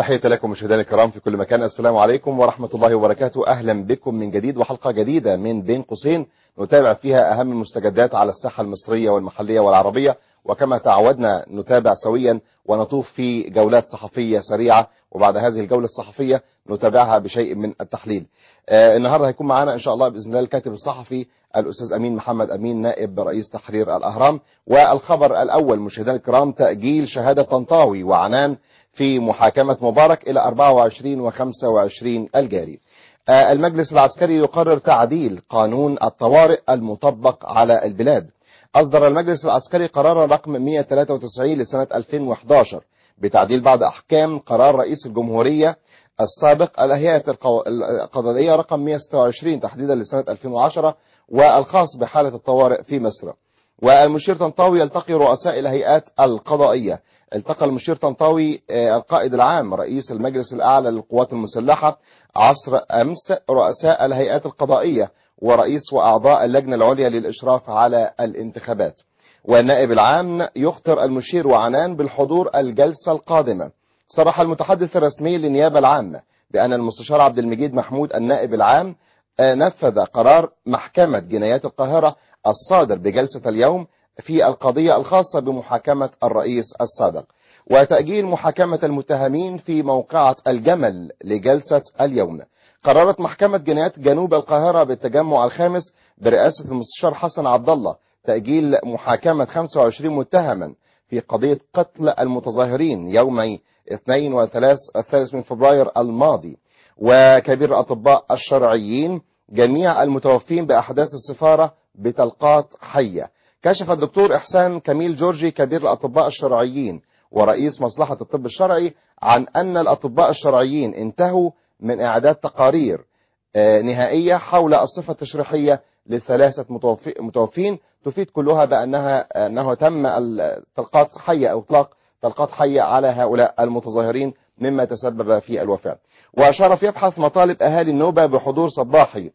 تحية لكم مشاهدينا الكرام في كل مكان السلام عليكم ورحمة الله وبركاته أهلا بكم من جديد وحلقة جديدة من بين قوسين نتابع فيها أهم المستجدات على الساحة المصرية والمحلية والعربية وكما تعودنا نتابع سويا ونطوف في جولات صحفية سريعة وبعد هذه الجولة الصحفية نتابعها بشيء من التحليل آه النهاردة هيكون معنا إن شاء الله بإذن الله الكاتب الصحفي الأستاذ أمين محمد أمين نائب رئيس تحرير الأهرام والخبر الأول مشاهدينا الكرام تأجيل شهادة طنطاوي وعنان في محاكمة مبارك إلى 24 و 25 الجاري آه المجلس العسكري يقرر تعديل قانون الطوارئ المطبق على البلاد أصدر المجلس العسكري قرارا رقم 193 لسنة 2011 بتعديل بعض أحكام قرار رئيس الجمهورية السابق الهيئة القضائية رقم 126 تحديدا لسنة 2010 والخاص بحالة الطوارئ في مصر والمشير طنطاوي يلتقي رؤساء الهيئات القضائية التقى المشير طنطاوي القائد العام رئيس المجلس الأعلى للقوات المسلحة عصر أمس رؤساء الهيئات القضائية ورئيس وأعضاء اللجنة العليا للإشراف على الانتخابات والنائب العام يخطر المشير وعنان بالحضور الجلسة القادمة صرح المتحدث الرسمي للنيابة العامة بأن المستشار عبد المجيد محمود النائب العام نفذ قرار محكمة جنايات القاهرة الصادر بجلسة اليوم في القضية الخاصة بمحاكمة الرئيس السابق وتأجيل محاكمة المتهمين في موقعة الجمل لجلسة اليوم قررت محكمة جنايات جنوب القاهرة بالتجمع الخامس برئاسة المستشار حسن عبد الله تأجيل محاكمة 25 متهما في قضية قتل المتظاهرين يومي 2 و 3 الثالث من فبراير الماضي وكبير الأطباء الشرعيين جميع المتوفين بأحداث السفارة بتلقات حية كشف الدكتور إحسان كميل جورجي كبير الأطباء الشرعيين ورئيس مصلحة الطب الشرعي عن أن الأطباء الشرعيين انتهوا من إعداد تقارير نهائية حول الصفة التشريحية لثلاثة متوفين تفيد كلها بأنها أنه تم تلقات حية أو إطلاق تلقات حية على هؤلاء المتظاهرين مما تسبب في الوفاة وشرف يبحث مطالب أهالي النوبة بحضور صباحي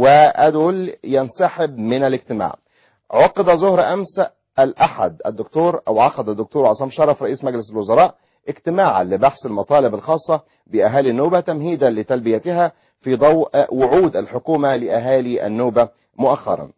وأدول ينسحب من الاجتماع عقد ظهر أمس الأحد الدكتور أو عقد الدكتور عصام شرف رئيس مجلس الوزراء اجتماعا لبحث المطالب الخاصة بأهالي النوبة تمهيدا لتلبيتها في ضوء وعود الحكومة لأهالي النوبة مؤخرا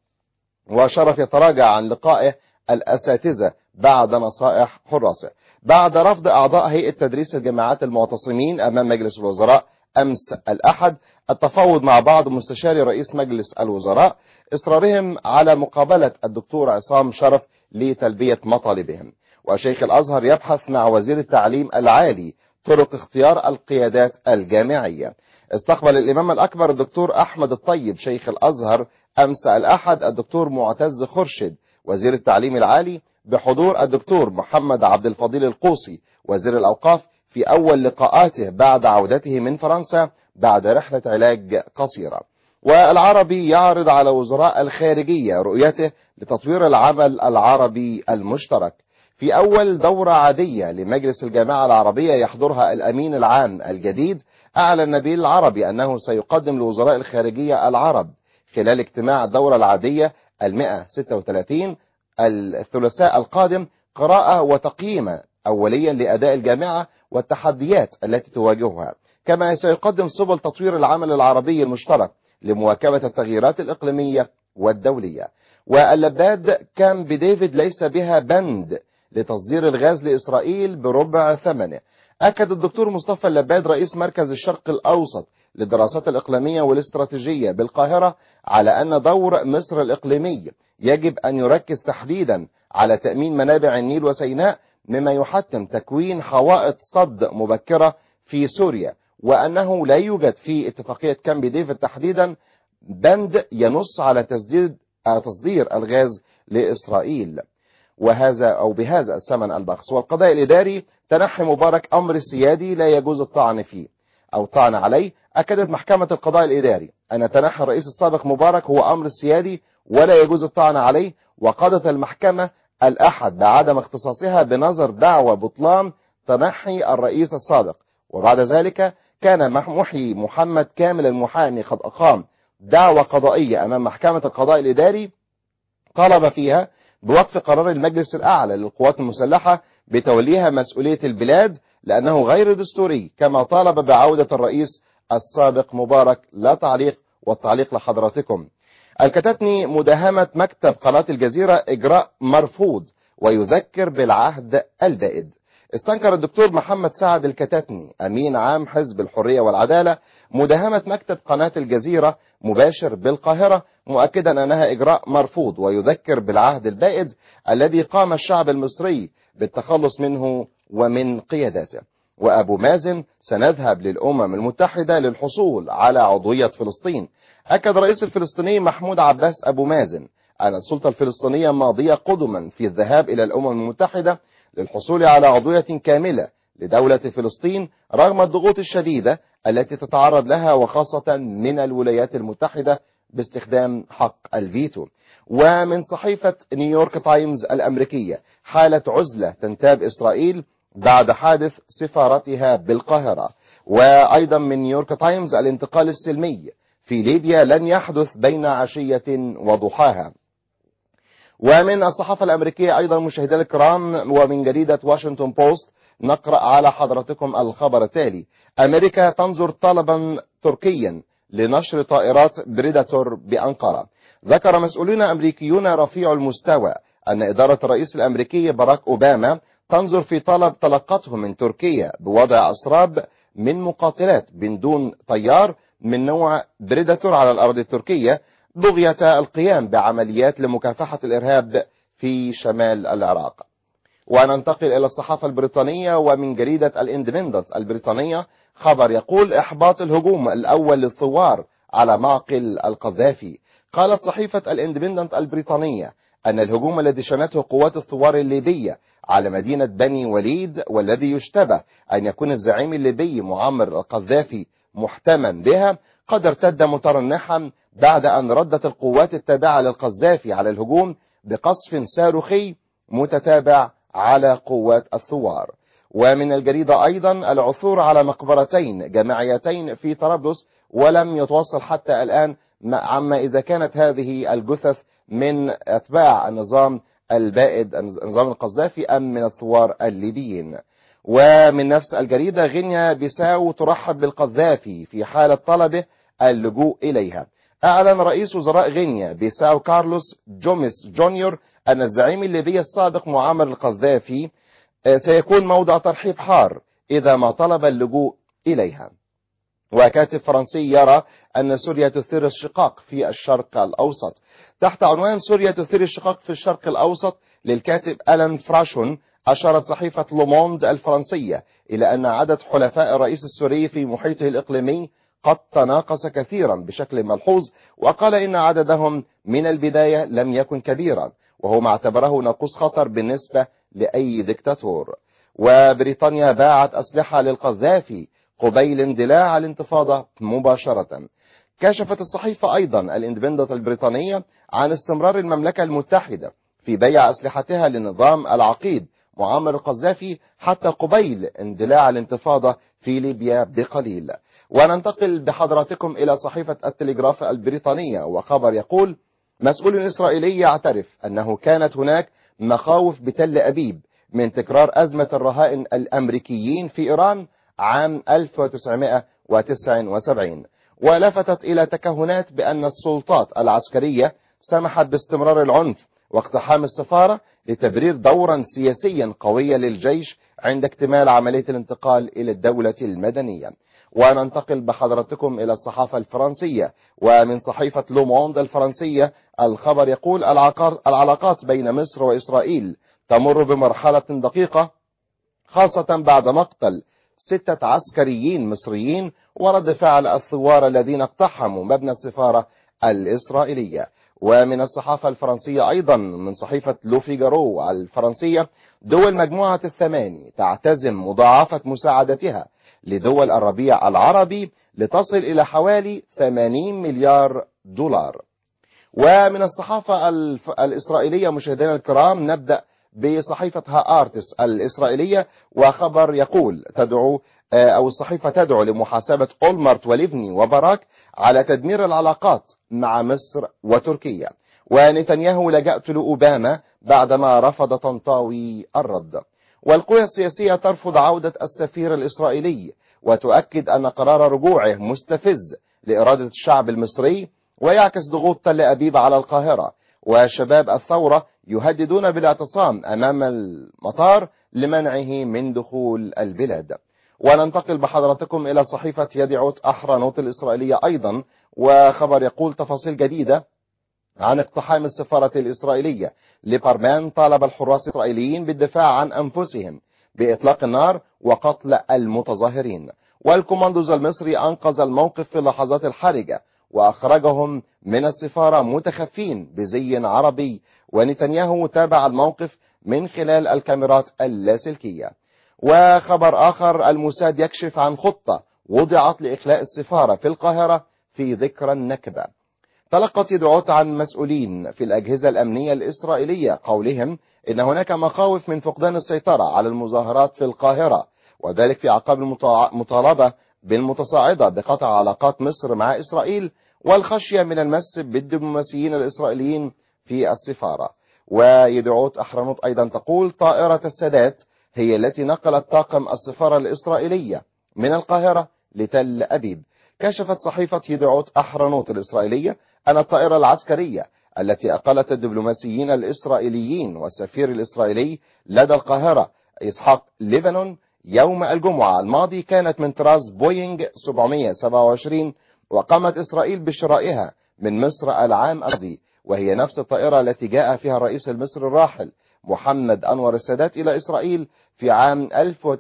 وشرف يتراجع عن لقائه الأساتذة بعد نصائح حراسه بعد رفض أعضاء هيئة تدريس الجامعات المعتصمين أمام مجلس الوزراء أمس الأحد التفاوض مع بعض مستشاري رئيس مجلس الوزراء إصرارهم على مقابلة الدكتور عصام شرف لتلبية مطالبهم وشيخ الأزهر يبحث مع وزير التعليم العالي طرق اختيار القيادات الجامعية استقبل الإمام الأكبر الدكتور أحمد الطيب شيخ الأزهر أمس الأحد الدكتور معتز خرشد وزير التعليم العالي بحضور الدكتور محمد عبد الفضيل القوسي وزير الأوقاف في أول لقاءاته بعد عودته من فرنسا بعد رحلة علاج قصيرة والعربي يعرض على وزراء الخارجية رؤيته لتطوير العمل العربي المشترك في أول دورة عادية لمجلس الجامعة العربية يحضرها الأمين العام الجديد أعلن نبيل العربي أنه سيقدم لوزراء الخارجية العرب خلال اجتماع الدورة العادية المئة 36 الثلاثاء القادم قراءة وتقييم أوليا لأداء الجامعة والتحديات التي تواجهها كما سيقدم سبل تطوير العمل العربي المشترك لمواكبة التغييرات الإقليمية والدولية واللباد كان بديفيد ليس بها بند لتصدير الغاز لإسرائيل بربع ثمنه أكد الدكتور مصطفى اللباد رئيس مركز الشرق الأوسط للدراسات الإقليمية والاستراتيجية بالقاهرة على أن دور مصر الإقليمي يجب أن يركز تحديدا على تأمين منابع النيل وسيناء مما يحتم تكوين حوائط صد مبكرة في سوريا وأنه لا يوجد في اتفاقية كامب ديفيد تحديدا بند ينص على تسديد تصدير الغاز لإسرائيل وهذا أو بهذا الثمن البخس والقضاء الإداري تنحي مبارك أمر سيادي لا يجوز الطعن فيه أو طعن عليه أكدت محكمة القضاء الإداري أن تنحي الرئيس السابق مبارك هو أمر سيادي ولا يجوز الطعن عليه وقضت المحكمة الأحد بعدم اختصاصها بنظر دعوى بطلان تنحي الرئيس السابق وبعد ذلك كان محيي محمد كامل المحامي قد أقام دعوى قضائية أمام محكمة القضاء الإداري طلب فيها بوقف قرار المجلس الأعلى للقوات المسلحة بتوليها مسؤولية البلاد لأنه غير دستوري كما طالب بعودة الرئيس السابق مبارك لا تعليق والتعليق لحضراتكم الكتتني مداهمة مكتب قناة الجزيرة إجراء مرفوض ويذكر بالعهد البائد استنكر الدكتور محمد سعد الكتاتني أمين عام حزب الحرية والعدالة مداهمة مكتب قناة الجزيرة مباشر بالقاهرة مؤكدا أنها إجراء مرفوض ويذكر بالعهد البائد الذي قام الشعب المصري بالتخلص منه ومن قياداته وأبو مازن سنذهب للأمم المتحدة للحصول على عضوية فلسطين أكد رئيس الفلسطيني محمود عباس أبو مازن أن السلطة الفلسطينية ماضية قدما في الذهاب إلى الأمم المتحدة للحصول على عضوية كاملة لدولة فلسطين رغم الضغوط الشديدة التي تتعرض لها وخاصة من الولايات المتحدة باستخدام حق الفيتو ومن صحيفة نيويورك تايمز الأمريكية حالة عزلة تنتاب إسرائيل بعد حادث سفارتها بالقاهرة وأيضا من نيويورك تايمز الانتقال السلمي في ليبيا لن يحدث بين عشية وضحاها ومن الصحافة الأمريكية أيضا مشاهدينا الكرام ومن جريدة واشنطن بوست نقرأ على حضرتكم الخبر التالي أمريكا تنظر طلبا تركيا لنشر طائرات بريداتور بأنقرة ذكر مسؤولون أمريكيون رفيع المستوى أن إدارة الرئيس الأمريكي باراك أوباما تنظر في طلب تلقته من تركيا بوضع أسراب من مقاتلات من دون طيار من نوع بريداتور على الأرض التركية بغية القيام بعمليات لمكافحة الإرهاب في شمال العراق وننتقل إلى الصحافة البريطانية ومن جريدة الاندبندنت البريطانية خبر يقول إحباط الهجوم الأول للثوار على معقل القذافي قالت صحيفة الاندبندنت البريطانية أن الهجوم الذي شنته قوات الثوار الليبية على مدينة بني وليد والذي يشتبه أن يكون الزعيم الليبي معمر القذافي محتما بها قد ارتد مترنحا بعد أن ردت القوات التابعة للقذافي على الهجوم بقصف صاروخي متتابع على قوات الثوار ومن الجريدة أيضا العثور على مقبرتين جماعيتين في طرابلس ولم يتوصل حتى الآن عما إذا كانت هذه الجثث من أتباع النظام البائد نظام القذافي أم من الثوار الليبيين ومن نفس الجريدة غينيا بيساو ترحب بالقذافي في حالة طلبه اللجوء إليها أعلن رئيس وزراء غينيا بيساو كارلوس جوميس جونيور أن الزعيم الليبي السابق معمر القذافي سيكون موضع ترحيب حار إذا ما طلب اللجوء إليها وكاتب فرنسي يرى أن سوريا تثير الشقاق في الشرق الأوسط تحت عنوان سوريا تثير الشقاق في الشرق الأوسط للكاتب ألان فراشون أشارت صحيفة لوموند الفرنسية إلى أن عدد حلفاء الرئيس السوري في محيطه الإقليمي قد تناقص كثيرا بشكل ملحوظ وقال إن عددهم من البداية لم يكن كبيرا وهو ما اعتبره ناقوس خطر بالنسبة لأي دكتاتور وبريطانيا باعت أسلحة للقذافي قبيل اندلاع الانتفاضة مباشرة كشفت الصحيفة أيضا الاندبندنت البريطانية عن استمرار المملكة المتحدة في بيع أسلحتها للنظام العقيد معمر القذافي حتى قبيل اندلاع الانتفاضة في ليبيا بقليل وننتقل بحضراتكم إلى صحيفة التلغراف البريطانية وخبر يقول مسؤول إسرائيلي يعترف أنه كانت هناك مخاوف بتل أبيب من تكرار أزمة الرهائن الأمريكيين في إيران عام 1979 ولفتت إلى تكهنات بأن السلطات العسكرية سمحت باستمرار العنف واقتحام السفارة لتبرير دورا سياسيا قويا للجيش عند اكتمال عملية الانتقال إلى الدولة المدنية وننتقل بحضرتكم إلى الصحافة الفرنسية ومن صحيفة لوموند الفرنسية الخبر يقول العلاقات بين مصر وإسرائيل تمر بمرحلة دقيقة خاصة بعد مقتل ستة عسكريين مصريين ورد فعل الثوار الذين اقتحموا مبنى السفارة الإسرائيلية ومن الصحافة الفرنسية أيضا من صحيفة لوفيجارو الفرنسية دول مجموعة الثماني تعتزم مضاعفة مساعدتها لدول الربيع العربي لتصل إلى حوالي 80 مليار دولار ومن الصحافة الإسرائيلية مشاهدينا الكرام نبدأ بصحيفة هآرتس الإسرائيلية وخبر يقول تدعو أو الصحيفة تدعو لمحاسبة أولمرت وليفني وبراك على تدمير العلاقات مع مصر وتركيا ونتنياهو لجأت لأوباما بعدما رفض طنطاوي الرد والقوى السياسية ترفض عودة السفير الإسرائيلي وتؤكد أن قرار رجوعه مستفز لإرادة الشعب المصري ويعكس ضغوط تل أبيب على القاهرة وشباب الثورة يهددون بالاعتصام أمام المطار لمنعه من دخول البلاد وننتقل بحضراتكم إلى صحيفة يدعوت أحرنوت الإسرائيلية أيضا وخبر يقول تفاصيل جديدة عن اقتحام السفارة الإسرائيلية لبرمان طالب الحراس الإسرائيليين بالدفاع عن أنفسهم بإطلاق النار وقتل المتظاهرين والكوماندوز المصري أنقذ الموقف في اللحظات الحرجة وأخرجهم من السفارة متخفين بزي عربي ونتنياهو تابع الموقف من خلال الكاميرات اللاسلكية وخبر آخر الموساد يكشف عن خطة وضعت لإخلاء السفارة في القاهرة في ذكرى النكبة تلقت يدعوت عن مسؤولين في الأجهزة الأمنية الإسرائيلية قولهم إن هناك مخاوف من فقدان السيطرة على المظاهرات في القاهرة وذلك في عقاب المطالبة بالمتصاعدة بقطع علاقات مصر مع إسرائيل والخشية من المس بالدبلوماسيين الإسرائيليين في السفارة ويدعوت أحرنوت أيضا تقول طائرة السادات هي التي نقلت طاقم السفارة الإسرائيلية من القاهرة لتل أبيب كشفت صحيفة يدعوت أحرنوت الإسرائيلية أن الطائرة العسكرية التي أقلت الدبلوماسيين الإسرائيليين والسفير الإسرائيلي لدى القاهرة إسحاق ليبنون يوم الجمعة الماضي كانت من طراز بوينج 727 وقامت إسرائيل بشرائها من مصر العام الماضي وهي نفس الطائرة التي جاء فيها الرئيس المصري الراحل محمد أنور السادات إلى إسرائيل في عام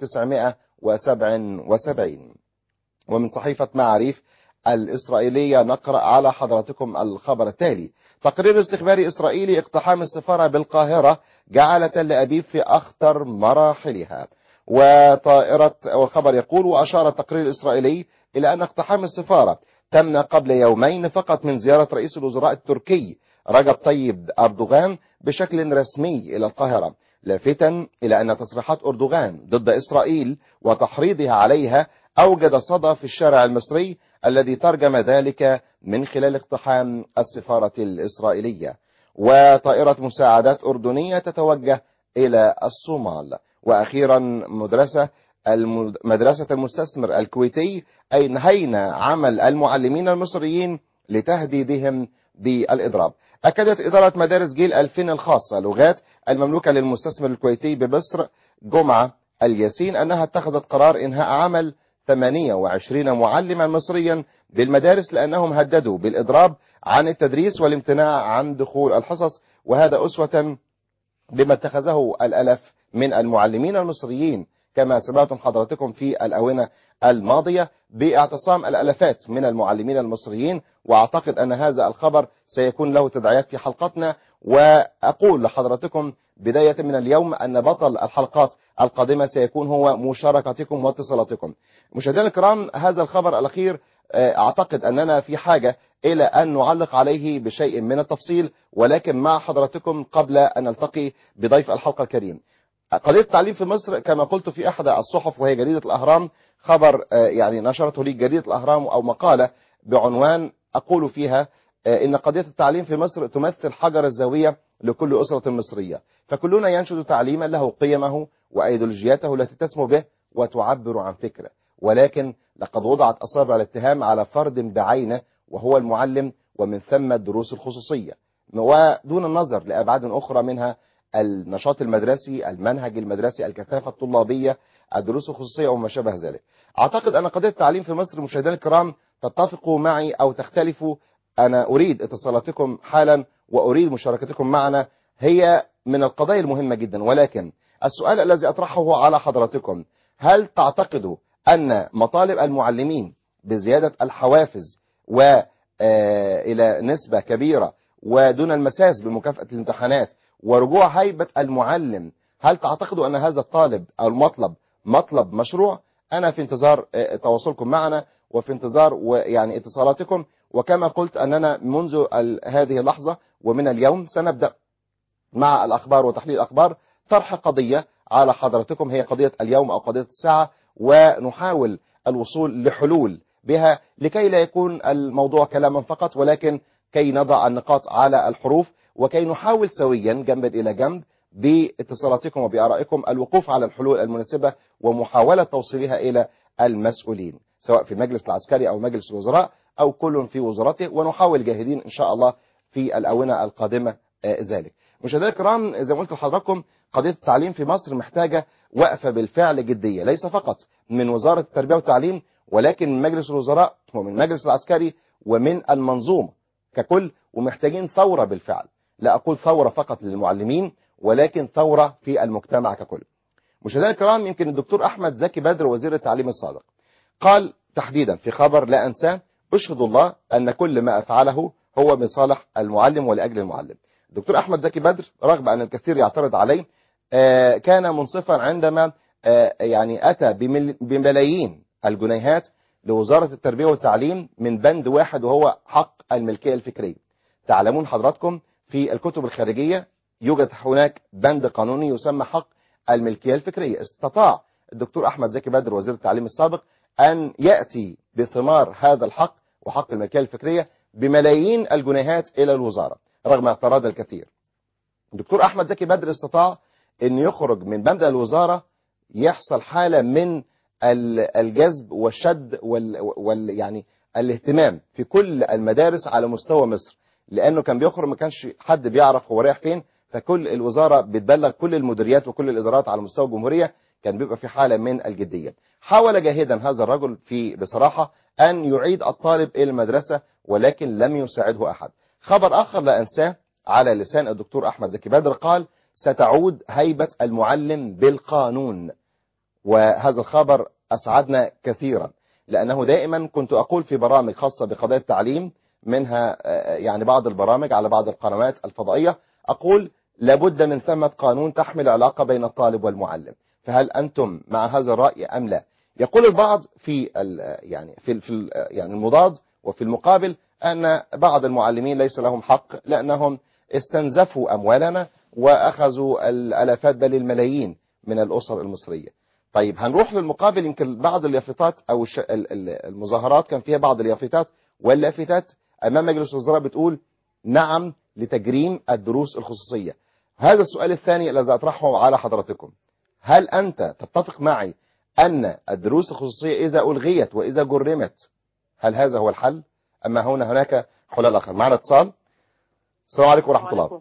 1977 ومن صحيفة معاريف الإسرائيلية نقرأ على حضراتكم الخبر التالي تقرير استخباري إسرائيلي اقتحام السفارة بالقاهرة جعل تل أبيب في أخطر مراحلها وطائرة والخبر يقول وأشار التقرير الإسرائيلي إلى أن اقتحام السفارة تم قبل يومين فقط من زيارة رئيس الوزراء التركي رجب طيب أردوغان بشكل رسمي إلى القاهرة لافتا إلى أن تصريحات أردوغان ضد إسرائيل وتحريضها عليها أوجد صدى في الشارع المصري الذي ترجم ذلك من خلال اقتحام السفارة الإسرائيلية وطائرة مساعدات أردنية تتوجه إلى الصومال وأخيرا مدرسة مدرسة المستثمر الكويتي أي نهينا عمل المعلمين المصريين لتهديدهم بالإضراب أكدت إدارة مدارس جيل 2000 الخاصة لغات المملوكة للمستثمر الكويتي بمصر جمعة الياسين أنها اتخذت قرار إنهاء عمل 28 معلما مصريا بالمدارس لأنهم هددوا بالإضراب عن التدريس والامتناع عن دخول الحصص وهذا أسوة بما اتخذه الألف من المعلمين المصريين كما سمعتم حضراتكم في الأونة الماضية باعتصام الألفات من المعلمين المصريين وأعتقد أن هذا الخبر سيكون له تداعيات في حلقتنا وأقول لحضراتكم بداية من اليوم أن بطل الحلقات القادمة سيكون هو مشاركتكم واتصالاتكم مشاهدينا الكرام هذا الخبر الأخير أعتقد أننا في حاجة إلى أن نعلق عليه بشيء من التفصيل ولكن مع حضراتكم قبل أن نلتقي بضيف الحلقة الكريم قضية التعليم في مصر كما قلت في أحد الصحف وهي جريدة الأهرام خبر يعني نشرته لي جريدة الأهرام أو مقالة بعنوان أقول فيها إن قضية التعليم في مصر تمثل حجر الزاوية لكل أسرة مصرية فكلنا ينشد تعليما له قيمه وأيديولوجياته التي تسمو به وتعبر عن فكره ولكن لقد وضعت أصابع الاتهام على فرد بعينه وهو المعلم ومن ثم الدروس الخصوصية ودون النظر لأبعاد أخرى منها النشاط المدرسي المنهج المدرسي الكثافة الطلابية الدروس الخصوصية وما شابه ذلك أعتقد أن قضية التعليم في مصر مشاهدينا الكرام تتفقوا معي أو تختلفوا أنا أريد اتصالاتكم حالا وأريد مشاركتكم معنا هي من القضايا المهمة جدا ولكن السؤال الذي أطرحه على حضراتكم هل تعتقدوا أن مطالب المعلمين بزيادة الحوافز وإلى نسبة كبيرة ودون المساس بمكافأة الامتحانات ورجوع هيبة المعلم هل تعتقدوا أن هذا الطالب أو المطلب مطلب مشروع أنا في انتظار تواصلكم معنا وفي انتظار يعني اتصالاتكم وكما قلت أننا منذ هذه اللحظة ومن اليوم سنبدأ مع الأخبار وتحليل الأخبار طرح قضية على حضرتكم هي قضية اليوم أو قضية الساعة ونحاول الوصول لحلول بها لكي لا يكون الموضوع كلاما فقط ولكن كي نضع النقاط على الحروف وكي نحاول سويا جنبا إلى جنب باتصالاتكم وبآرائكم الوقوف على الحلول المناسبة ومحاولة توصيلها إلى المسؤولين سواء في المجلس العسكري أو مجلس الوزراء أو كل في وزارته ونحاول جاهدين إن شاء الله في الآونة القادمة آه، ذلك مشاهدينا الكرام زي ما قلت لحضراتكم قضية التعليم في مصر محتاجة وقفة بالفعل جدية ليس فقط من وزارة التربية والتعليم ولكن من مجلس الوزراء ومن المجلس العسكري ومن المنظومة ككل ومحتاجين ثورة بالفعل لا أقول ثورة فقط للمعلمين ولكن ثورة في المجتمع ككل مشاهدينا الكرام يمكن الدكتور أحمد زكي بدر وزير التعليم السابق قال تحديدا في خبر لا أنساه أشهد الله أن كل ما أفعله هو من صالح المعلم ولأجل المعلم الدكتور أحمد زكي بدر رغم أن الكثير يعترض عليه آه، كان منصفا عندما آه، يعني أتى بمل- بملايين الجنيهات لوزارة التربية والتعليم من بند واحد وهو حق الملكية الفكرية تعلمون حضراتكم في الكتب الخارجية يوجد هناك بند قانوني يسمى حق الملكية الفكرية استطاع الدكتور أحمد زكي بدر وزير التعليم السابق أن يأتي بثمار هذا الحق وحق الملكية الفكرية بملايين الجنيهات إلى الوزارة رغم اعتراض الكثير الدكتور أحمد زكي بدر استطاع أن يخرج من مبدأ الوزارة يحصل حالة من ال- الجذب والشد وال, وال يعني الاهتمام في كل المدارس على مستوى مصر لأنه كان بيخرج ما كانش حد بيعرف هو رايح فين فكل الوزارة بتبلغ كل المديريات وكل الإدارات على مستوى الجمهورية كان بيبقى في حالة من الجدية حاول جاهدا هذا الرجل في بصراحة أن يعيد الطالب إلى المدرسة ولكن لم يساعده أحد خبر آخر لا أنساه على لسان الدكتور أحمد زكي بدر قال ستعود هيبة المعلم بالقانون وهذا الخبر أسعدنا كثيرا لأنه دائما كنت أقول في برامج خاصة بقضايا التعليم منها آه، يعني بعض البرامج على بعض القنوات الفضائية أقول لابد من ثمة قانون تحمل علاقة بين الطالب والمعلم فهل أنتم مع هذا الرأي أم لا يقول البعض في ال- يعني في في ال- يعني المضاد وفي المقابل أن بعض المعلمين ليس لهم حق لأنهم استنزفوا أموالنا وأخذوا الألافات بل الملايين من الأسر المصرية طيب هنروح للمقابل يمكن بعض اليافطات أو الش- ال- ال- المظاهرات كان فيها بعض اليافطات واللافتات أمام مجلس الوزراء بتقول نعم لتجريم الدروس الخصوصية هذا السؤال الثاني الذي أطرحه على حضراتكم هل أنت تتفق معي أن الدروس الخصوصية إذا ألغيت وإذا جرمت هل هذا هو الحل أما هنا هناك حلال آخر معنا اتصال السلام عليكم ورحمة الله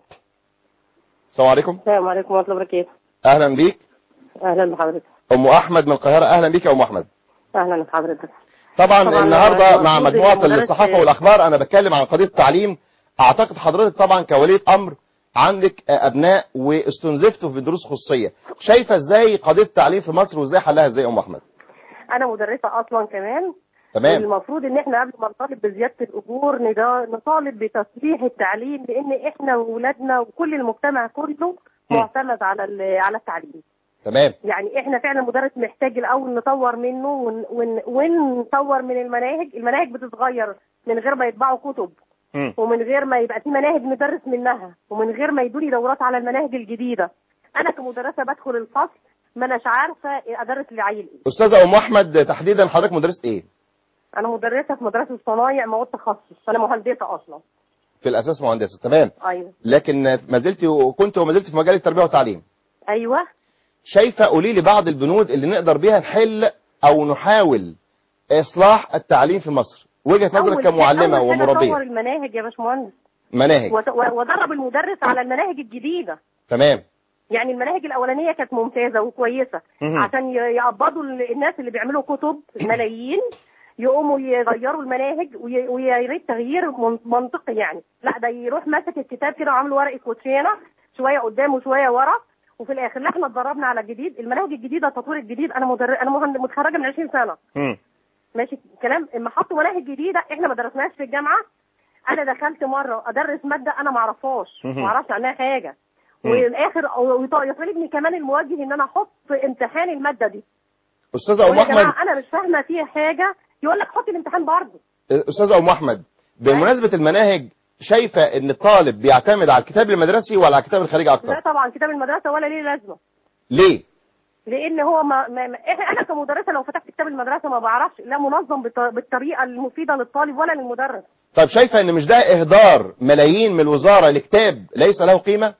السلام عليكم السلام عليكم ورحمة الله وبركاته أهلا بيك أهلا بحضرتك أم أحمد من القاهرة أهلا بيك يا أم أحمد أهلا بحضرتك طبعا, طبعاً النهاردة أنا مع المفروض مجموعة المدرس- الصحافة والأخبار أنا بتكلم عن قضية التعليم أعتقد حضرتك طبعا كولية أمر عندك أبناء واستنزفتوا في دروس خصوصية شايفة إزاي قضية التعليم في مصر وإزاي حلها إزاي يا أم أحمد أنا مدرسة أصلا كمان تمام المفروض إن إحنا قبل ما نطالب بزيادة الأجور ندا- نطالب بتصليح التعليم لأن إحنا وولادنا وكل المجتمع كله م. معتمد على ال- على التعليم تمام يعني احنا فعلا المدرس محتاج الاول نطور منه ون ون ونطور من المناهج المناهج بتتغير من غير ما يطبعوا كتب مم. ومن غير ما يبقى في مناهج ندرس منها ومن غير ما يدوني دورات على المناهج الجديده انا كمدرسه بدخل الفصل ما اناش عارفه ادرس لعيل ايه أستاذة أم أحمد تحديدا حضرتك مدرسة إيه انا مدرسه في مدرسه صنايع مواد تخصص انا مهندسه اصلا في الأساس مهندسة تمام ايوه لكن ما زلت وكنت وما زلت في مجال التربية والتعليم ايوه شايفة قولي لي بعض البنود اللي نقدر بيها نحل أو نحاول إصلاح التعليم في مصر وجهة نظرك أول- كمعلمة أول حاجة اطور ومربية المناهج يا باشمهندس مناهج وت- و- وادرب المدرس على المناهج الجديده تمام يعني المناهج الاولانيه كانت ممتازه وكويسه مهم. عشان ي- يقبضوا ال- الناس اللي بيعملوا كتب ملايين يقوموا يغيروا المناهج وي- ويا ريت تغيير من- منطقي يعني لا ده يروح ماسك الكتاب كده وعامل ورقه كوتشينه شويه قدام وشويه ورا وفي الاخر لا احنا اتدربنا على الجديد المناهج الجديده التطوير الجديد انا مدر... انا مهند... متخرجه من 20 سنه مم. ماشي الكلام اما حطوا مناهج جديده احنا ما درسناش في الجامعه انا دخلت مره ادرس ماده انا ما اعرفهاش مهم. ما اعرفش عنها حاجه مم. والاخر ويطالبني كمان الموجه ان انا احط امتحان الماده دي أستاذة أم يقول يا أحمد جماعه انا مش فاهمه فيها حاجه يقول لك حط الامتحان برضه أستاذة أم أحمد بمناسبة المناهج شايفة إن الطالب بيعتمد على الكتاب المدرسي ولا على الكتاب الخارجي لا أكتر طبعا كتاب المدرسه ولا ليه لازمه ليه لان هو ما, ما ما- إحنا- انا كمدرسه لو فتحت كتاب المدرسه ما بعرفش لا منظم بالط- بالطريقه المفيده للطالب ولا للمدرس طيب شايفة إن مش ده إهدار ملايين من الوزارة لكتاب ليس له قيمة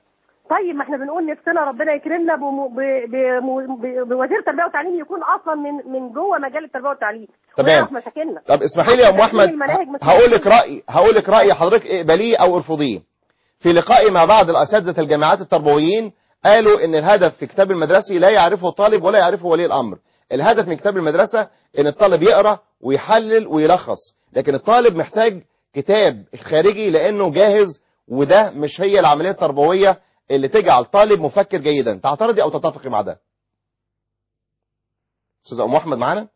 طيب ما احنا بنقول نفسنا ربنا يكرمنا بم- ب- ب- ب- بوزير التربيه والتعليم يكون اصلا من من جوه مجال التربيه والتعليم تمام. ويعرف مشاكلنا طب اسمحي لي يا ام تدوين احمد المناهج مش هقول لك رايي هقول لك رايي حضرتك اقبليه او ارفضيه في لقائي مع بعض الاساتذه الجامعات التربويين قالوا ان الهدف في كتاب المدرسي لا يعرفه الطالب ولا يعرفه ولي الامر الهدف من كتاب المدرسه ان الطالب يقرا ويحلل ويلخص لكن الطالب محتاج كتاب خارجي لانه جاهز وده مش هي العمليه التربويه اللي تجعل طالب مفكر جيدا تعترضي او تتفقي مع ده استاذ ام احمد معانا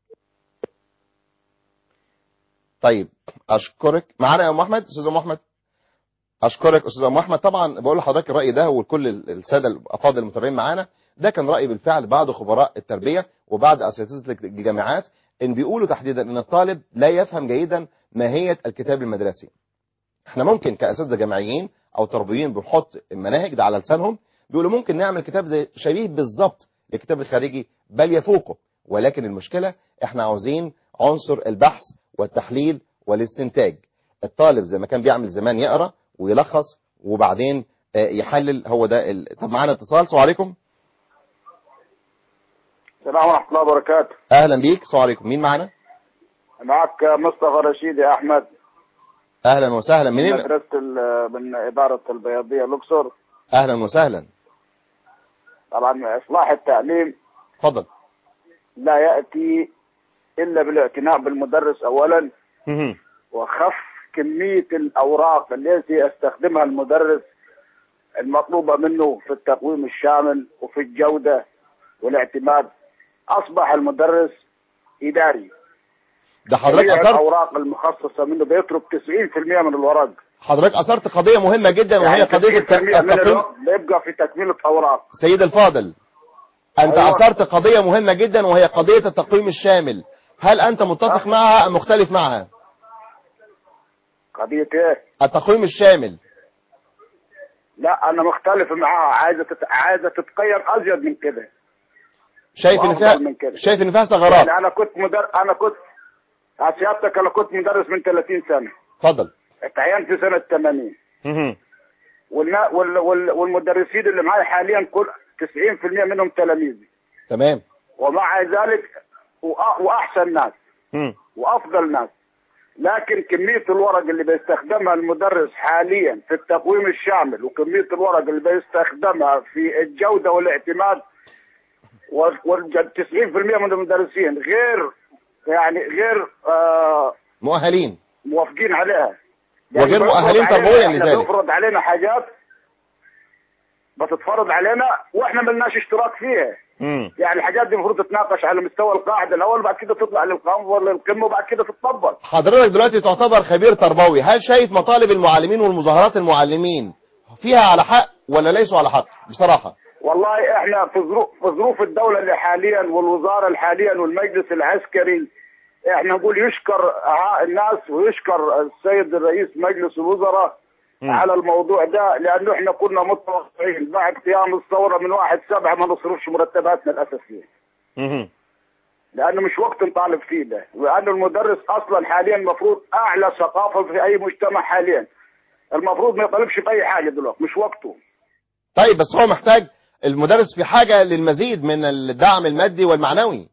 طيب اشكرك معانا يا ام احمد استاذ ام احمد اشكرك استاذ ام احمد طبعا بقول لحضرتك الراي ده ولكل الساده الافاضل المتابعين معانا ده كان راي بالفعل بعض خبراء التربيه وبعض اساتذه الجامعات ان بيقولوا تحديدا ان الطالب لا يفهم جيدا ماهيه الكتاب المدرسي احنا ممكن كاساتذه جامعيين او تربويين بنحط المناهج ده على لسانهم بيقولوا ممكن نعمل كتاب زي شبيه بالظبط للكتاب الخارجي بل يفوقه ولكن المشكله احنا عاوزين عنصر البحث والتحليل والاستنتاج الطالب زي ما كان بيعمل زمان يقرا ويلخص وبعدين آه، يحلل هو ده ال... طب معانا اتصال السلام عليكم السلام ورحمة الله وبركاته اهلا بيك السلام عليكم مين معانا معك مصطفى رشيد يا أحمد اهلا وسهلا من منين مدرسة ال- من إدارة البياضية الأقصر اهلا وسهلا طبعا إصلاح التعليم اتفضل لا يأتي إلا بالاعتناء بالمدرس أولا مهم. وخف كمية الأوراق التي يستخدمها المدرس المطلوبة منه في التقويم الشامل وفي الجودة والاعتماد أصبح المدرس إداري ده حضرتك جميع اثرت الأوراق المخصصة منه بيترك 90% من الورق حضرتك اثرت قضيه مهمه جدا وهي يعني قضيه الت- 90% من التقويم الوقت بيبقى في تكملة أوراق سيد الفاضل انت أيوة. اثرت قضيه مهمه جدا وهي قضيه التقويم الشامل هل انت متفق أه. معها ام مختلف معها قضية إيه؟ التقويم الشامل لا أنا مختلف معاها عايزة تت... عايزة تتقيم أزيد من كده شايف ان فيها وأفضل من كده. شايف ان فيها ثغرات يعني أنا كنت مدر... أنا كنت يا سيادتك أنا كنت مدرس من 30 سنة اتفضل اتعينت في سنة 80 والنا... وال... وال... والمدرسين اللي معايا حاليا كل 90% منهم تلاميذي تمام ومع ذلك وأ... وأحسن ناس مم. وافضل ناس لكن كميه الورق اللي بيستخدمها المدرس حاليا في التقويم الشامل وكميه الورق اللي بيستخدمها في الجوده والاعتماد وال 90% من المدرسين غير يعني غير آه مؤهلين موافقين عليها وغير بيفرض مؤهلين علينا- تربويا إحنا لذلك. بيفرض علينا حاجات بتتفرض علينا واحنا ملناش اشتراك فيها مم. يعني الحاجات دي المفروض تتناقش على مستوى القاعده الاول وبعد كده تطلع للقمه ولا القمه وبعد كده تتطبق حضرتك دلوقتي تعتبر خبير تربوي هل شايف مطالب المعلمين والمظاهرات المعلمين فيها على حق ولا ليسوا على حق بصراحه والله احنا في ظروف في ظروف الدوله اللي حاليا والوزاره اللي حاليا والمجلس العسكري احنا نقول يشكر ها- الناس ويشكر السيد رئيس مجلس الوزراء مم. على الموضوع ده لانه احنا كنا متوقعين بعد قيام الثوره من واحد سبعة ما نصرفش مرتباتنا الاساسيه مهم. لانه مش وقت نطالب فيه ده لانه المدرس اصلا حاليا المفروض اعلى ثقافه في اي مجتمع حاليا المفروض ما يطالبش باي حاجه دلوقتي مش وقته طيب بس هو محتاج المدرس في حاجة للمزيد من الدعم المادي والمعنوي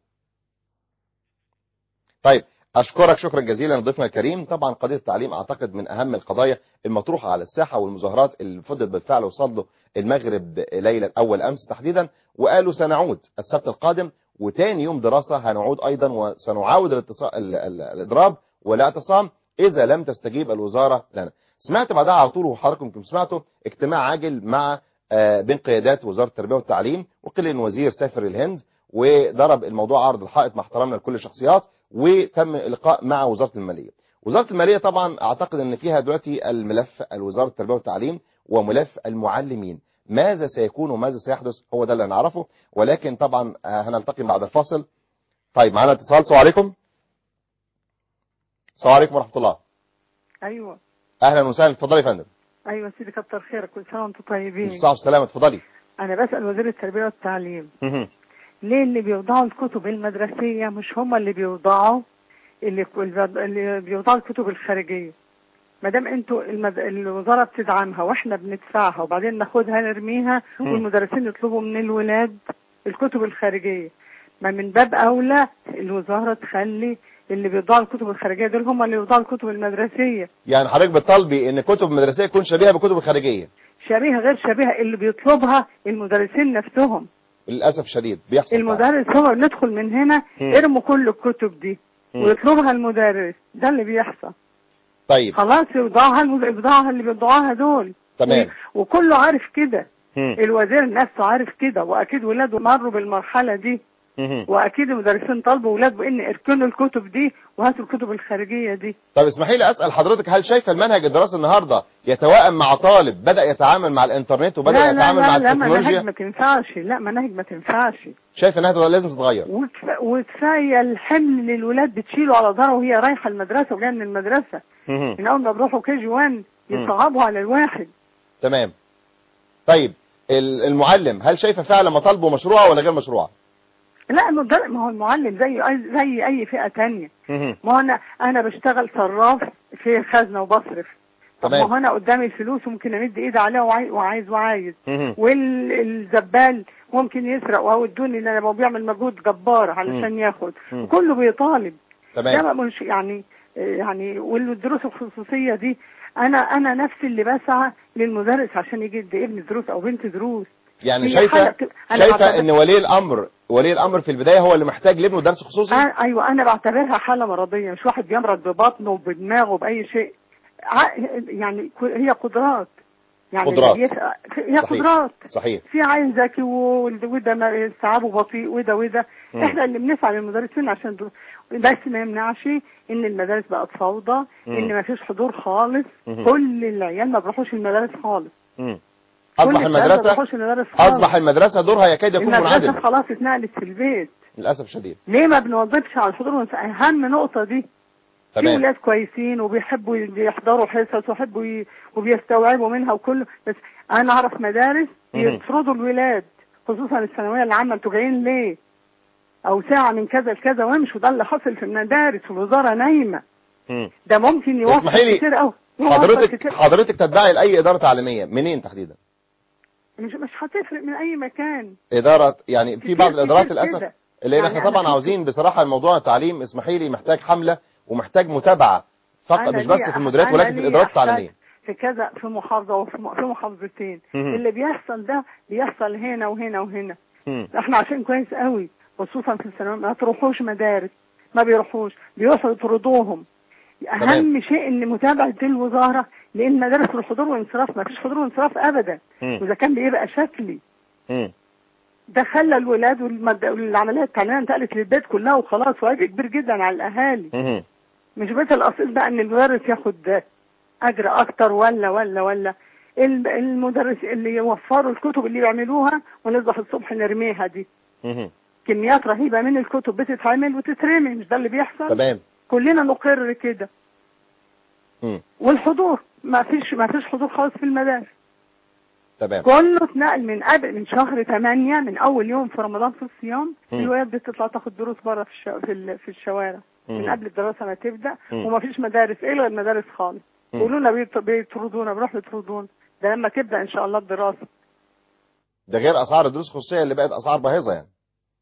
طيب أشكرك شكرا جزيلا ضيفنا الكريم طبعا قضية التعليم أعتقد من أهم القضايا المطروحة على الساحة والمظاهرات اللي فضلت بالفعل وصلوا المغرب ليلة أول أمس تحديدا وقالوا سنعود السبت القادم وتاني يوم دراسة هنعود أيضا وسنعاود الاتصال ال- ال- الإضراب والاعتصام إذا لم تستجيب الوزارة لنا سمعت بعدها على طول وحضراتكم يمكن سمعتوا اجتماع عاجل مع آه، بين قيادات وزارة التربية والتعليم وقيل ان وزير سافر الهند وضرب الموضوع عرض الحائط مع احترامنا لكل الشخصيات وتم اللقاء مع وزارة المالية وزارة المالية طبعا اعتقد ان فيها دلوقتي الملف الوزارة التربية والتعليم وملف المعلمين ماذا سيكون وماذا سيحدث هو ده اللي نعرفه ولكن طبعا آه، هنلتقي بعد الفاصل طيب معانا اتصال السلام عليكم السلام عليكم ورحمة الله ايوه اهلا وسهلا اتفضلي يا فندم ايوه سيدي كتر خيرك كل سنه وانتم طيبين بالصحة والسلامة اتفضلي انا بسال وزير التربيه والتعليم ليه اللي بيوضعوا الكتب المدرسيه مش هم اللي بيوضعوا اللي اللي بيوضعوا الكتب الخارجيه ما دام انتوا المد... الوزاره بتدعمها واحنا بندفعها وبعدين ناخدها نرميها مم. والمدرسين يطلبوا من الولاد الكتب الخارجيه ما من باب اولى الوزاره تخلي اللي بيضاعوا الكتب الخارجيه دول هم اللي بيضاعوا الكتب المدرسيه يعني حضرتك بتطالبي ان كتب المدرسيه تكون شبيهه بالكتب الخارجيه شبيهه غير شبيهه اللي بيطلبها المدرسين نفسهم للاسف الشديد بيحصل فعلا. المدرس هو ندخل من هنا مم. ارموا كل الكتب دي مم. ويطلبها المدرس ده اللي بيحصل طيب خلاص يوضعها المز- يوضعها اللي بيوضعوها دول تمام و- وكله عارف كده مم. الوزير نفسه عارف كده واكيد ولاده مروا بالمرحله دي مم. واكيد المدرسين طالبوا ولاده بان اركنوا الكتب دي وهاتوا الكتب الخارجيه دي طب اسمحي لي اسال حضرتك هل شايفه المنهج الدراسي النهارده يتوائم مع طالب بدا يتعامل مع الانترنت وبدا لا لا يتعامل مع لا لا مناهج التكنولوجيا ما تنفعش لا مناهج ما تنفعش شايف انها ده لازم تتغير وكف- وكفايه الحمل اللي الولاد بتشيله على ظهرها وهي رايحه المدرسه وجايه من المدرسه مم. من اول ما بيروحوا كي جي 1 يصعبوا على الواحد تمام طيب ال- المعلم هل شايفه فعلا مطالبه مشروعه ولا غير مشروعه لا المدرب ما هو المعلم زي أي- زي اي فئه تانية مم. ما هو انا انا بشتغل صراف في خزنه وبصرف طب ما تمام. هو انا قدامي الفلوس وممكن امد ايدي عليها وعاي- وعايز وعايز مم. والزبال ممكن يسرق وهو ادوني ان انا بيعمل مجهود جبار علشان ياخد مم. كله بيطالب تمام ده مش يعني يعني والدروس الخصوصيه دي انا انا نفسي اللي بسعى للمدرس عشان يجي يدي ابني دروس او بنت دروس يعني هي شايفه حالة- أنا شايفه بعتبر- ان ولي الامر ولي الامر في البدايه هو اللي محتاج لابنه درس خصوصي آه ايوه انا بعتبرها حاله مرضيه مش واحد بيمرض ببطنه وبدماغه باي شيء ع- يعني ك- هي قدرات يعني اللي قدرات. بيس- هي صحيح. قدرات صحيح في عيل ذكي و- وده ما- استيعابه بطيء وده وده مم. احنا اللي بنسعى للمدرسين عشان دول بس ما يمنعش ان المدارس بقت فوضى مم. ان ما فيش حضور خالص مم. كل العيال ما بيروحوش المدارس خالص مم. كل اصبح العيال ما المدرسه بيروحوش المدارس خالص اصبح المدرسه دورها يكاد يكون المدرسه منعدم خلاص اتنقلت في البيت للاسف الشديد ليه ما بنوظفش على الحضور والنس- اهم نقطه دي في تمام ولاد كويسين وبيحبوا يحضروا حصص ويحبوا ي... وبيستوعبوا منها وكله بس انا اعرف مدارس مهم. يطردوا الولاد خصوصا الثانويه العامه انتوا جايين ليه؟ او ساعه من كذا لكذا وامشوا ده اللي حاصل في المدارس والوزاره نايمه مم. ده ممكن يوفر اسمحي لي، كتير قوي حضرتك حضرتك تدعي لاي اداره تعليميه منين تحديدا مش مش هتفرق من اي مكان اداره يعني في كتير- بعض الادارات كتير للاسف كده. اللي يعني احنا أنا طبعا شفت- عاوزين بصراحه موضوع التعليم اسمحي لي محتاج حمله ومحتاج متابعه فقط أنا مش بس ليا- في المديريات أنا ولكن في ليا الادارات إحساس التعليميه في كذا في محافظه وفي م- في محافظتين مهم. اللي بيحصل ده بيحصل هنا وهنا وهنا مم. احنا عارفين كويس قوي خصوصا في الثانويه ما تروحوش مدارس ما بيروحوش بيروحوا يطردوهم اهم تمام. شيء ان متابعه الوزاره لان مدارس الحضور والانصراف ما فيش حضور وانصراف ابدا مم. واذا كان بيبقى شكلي مم. ده خلى الولاد والمد... والعمليه التعليميه انتقلت للبيت كلها وخلاص وعبء كبير جدا على الاهالي مم. مش بس الاصيل بقى ان المدرس ياخد اجر اكتر ولا ولا ولا الم- المدرس اللي يوفروا الكتب اللي يعملوها ونصبح الصبح نرميها دي مم. كميات رهيبه من الكتب بتتعمل وتترمي مش ده اللي بيحصل تمام كلنا نقر كده مم. والحضور ما فيش ما فيش حضور خالص في المدارس تمام كله اتنقل من قبل من شهر 8 من اول يوم في رمضان في الصيام مم. الولاد بتطلع تاخد دروس بره في الشو... في, ال... في الشوارع مم. من قبل الدراسه ما تبدا مم. وما فيش مدارس الغى المدارس خالص مم. يقولوا لنا بيط- بيطردونا بيروحوا يطردونا ده لما تبدا ان شاء الله الدراسه ده غير اسعار الدروس الخصوصيه اللي بقت اسعار باهظه يعني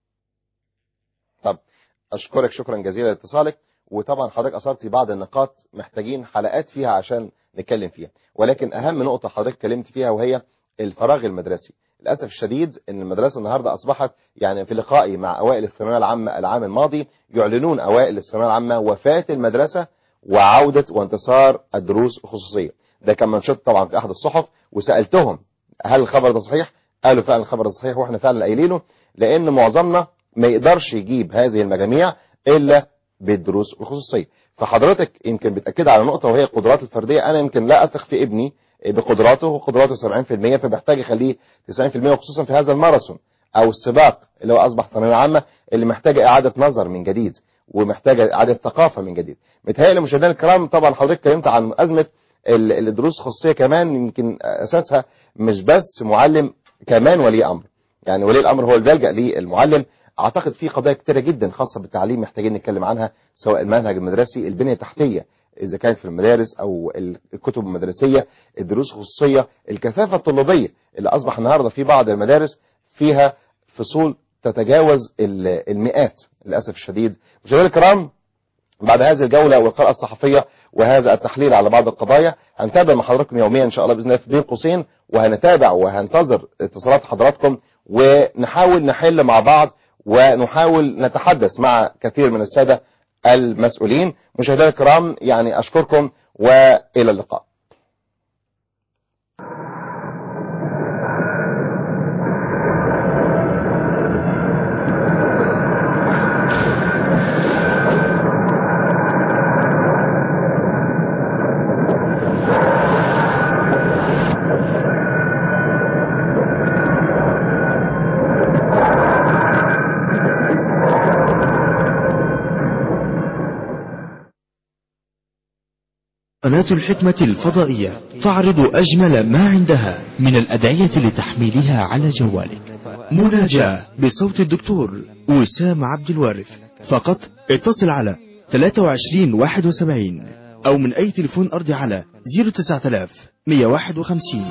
طب اشكرك شكرا جزيلا لاتصالك وطبعا حضرتك اثرتي بعض النقاط محتاجين حلقات فيها عشان نتكلم فيها ولكن اهم نقطه حضرتك اتكلمت فيها وهي الفراغ المدرسي للاسف الشديد ان المدرسه النهارده اصبحت يعني في لقائي مع اوائل الثانويه العامه العام الماضي يعلنون اوائل الثانويه العامه وفاه المدرسه وعوده وانتصار الدروس الخصوصيه ده كان منشط طبعا في احد الصحف وسالتهم هل الخبر ده صحيح قالوا فعلا الخبر ده صحيح واحنا فعلا قايلينه لان معظمنا ما يقدرش يجيب هذه المجاميع الا بالدروس الخصوصيه فحضرتك يمكن بتاكد على نقطه وهي القدرات الفرديه انا يمكن لا اثق في ابني بقدراته وقدراته 70% فبحتاج اخليه 90% وخصوصا في هذا الماراثون او السباق اللي هو اصبح ثانويه عامه اللي محتاجه اعاده نظر من جديد ومحتاجه اعاده ثقافه من جديد متهيألي مشاهدينا الكرام طبعا حضرتك اتكلمت عن ازمه ال- الدروس الخصوصيه كمان يمكن اساسها مش بس معلم كمان ولي امر يعني ولي الامر هو اللي بيلجا للمعلم اعتقد في قضايا كتيره جدا خاصه بالتعليم محتاجين نتكلم عنها سواء المنهج المدرسي البنيه التحتيه إذا كانت في المدارس أو الكتب المدرسية الدروس الخصوصية الكثافة الطلابية اللي أصبح النهاردة في بعض المدارس فيها فصول تتجاوز ال- المئات للأسف الشديد مشاهدينا الكرام بعد هذه الجولة والقراءة الصحفية وهذا التحليل على بعض القضايا هنتابع مع حضراتكم يوميا إن شاء الله بإذن الله في بين قوسين وهنتابع وهنتظر اتصالات حضراتكم ونحاول نحل مع بعض ونحاول نتحدث مع كثير من السادة المسؤولين مشاهدينا الكرام يعني أشكركم وإلى اللقاء قناة الحكمة الفضائية تعرض أجمل ما عندها من الأدعية لتحميلها على جوالك مناجاة بصوت الدكتور وسام عبد الوارث فقط اتصل على 23 71 أو من أي تليفون أرضي على 09000 151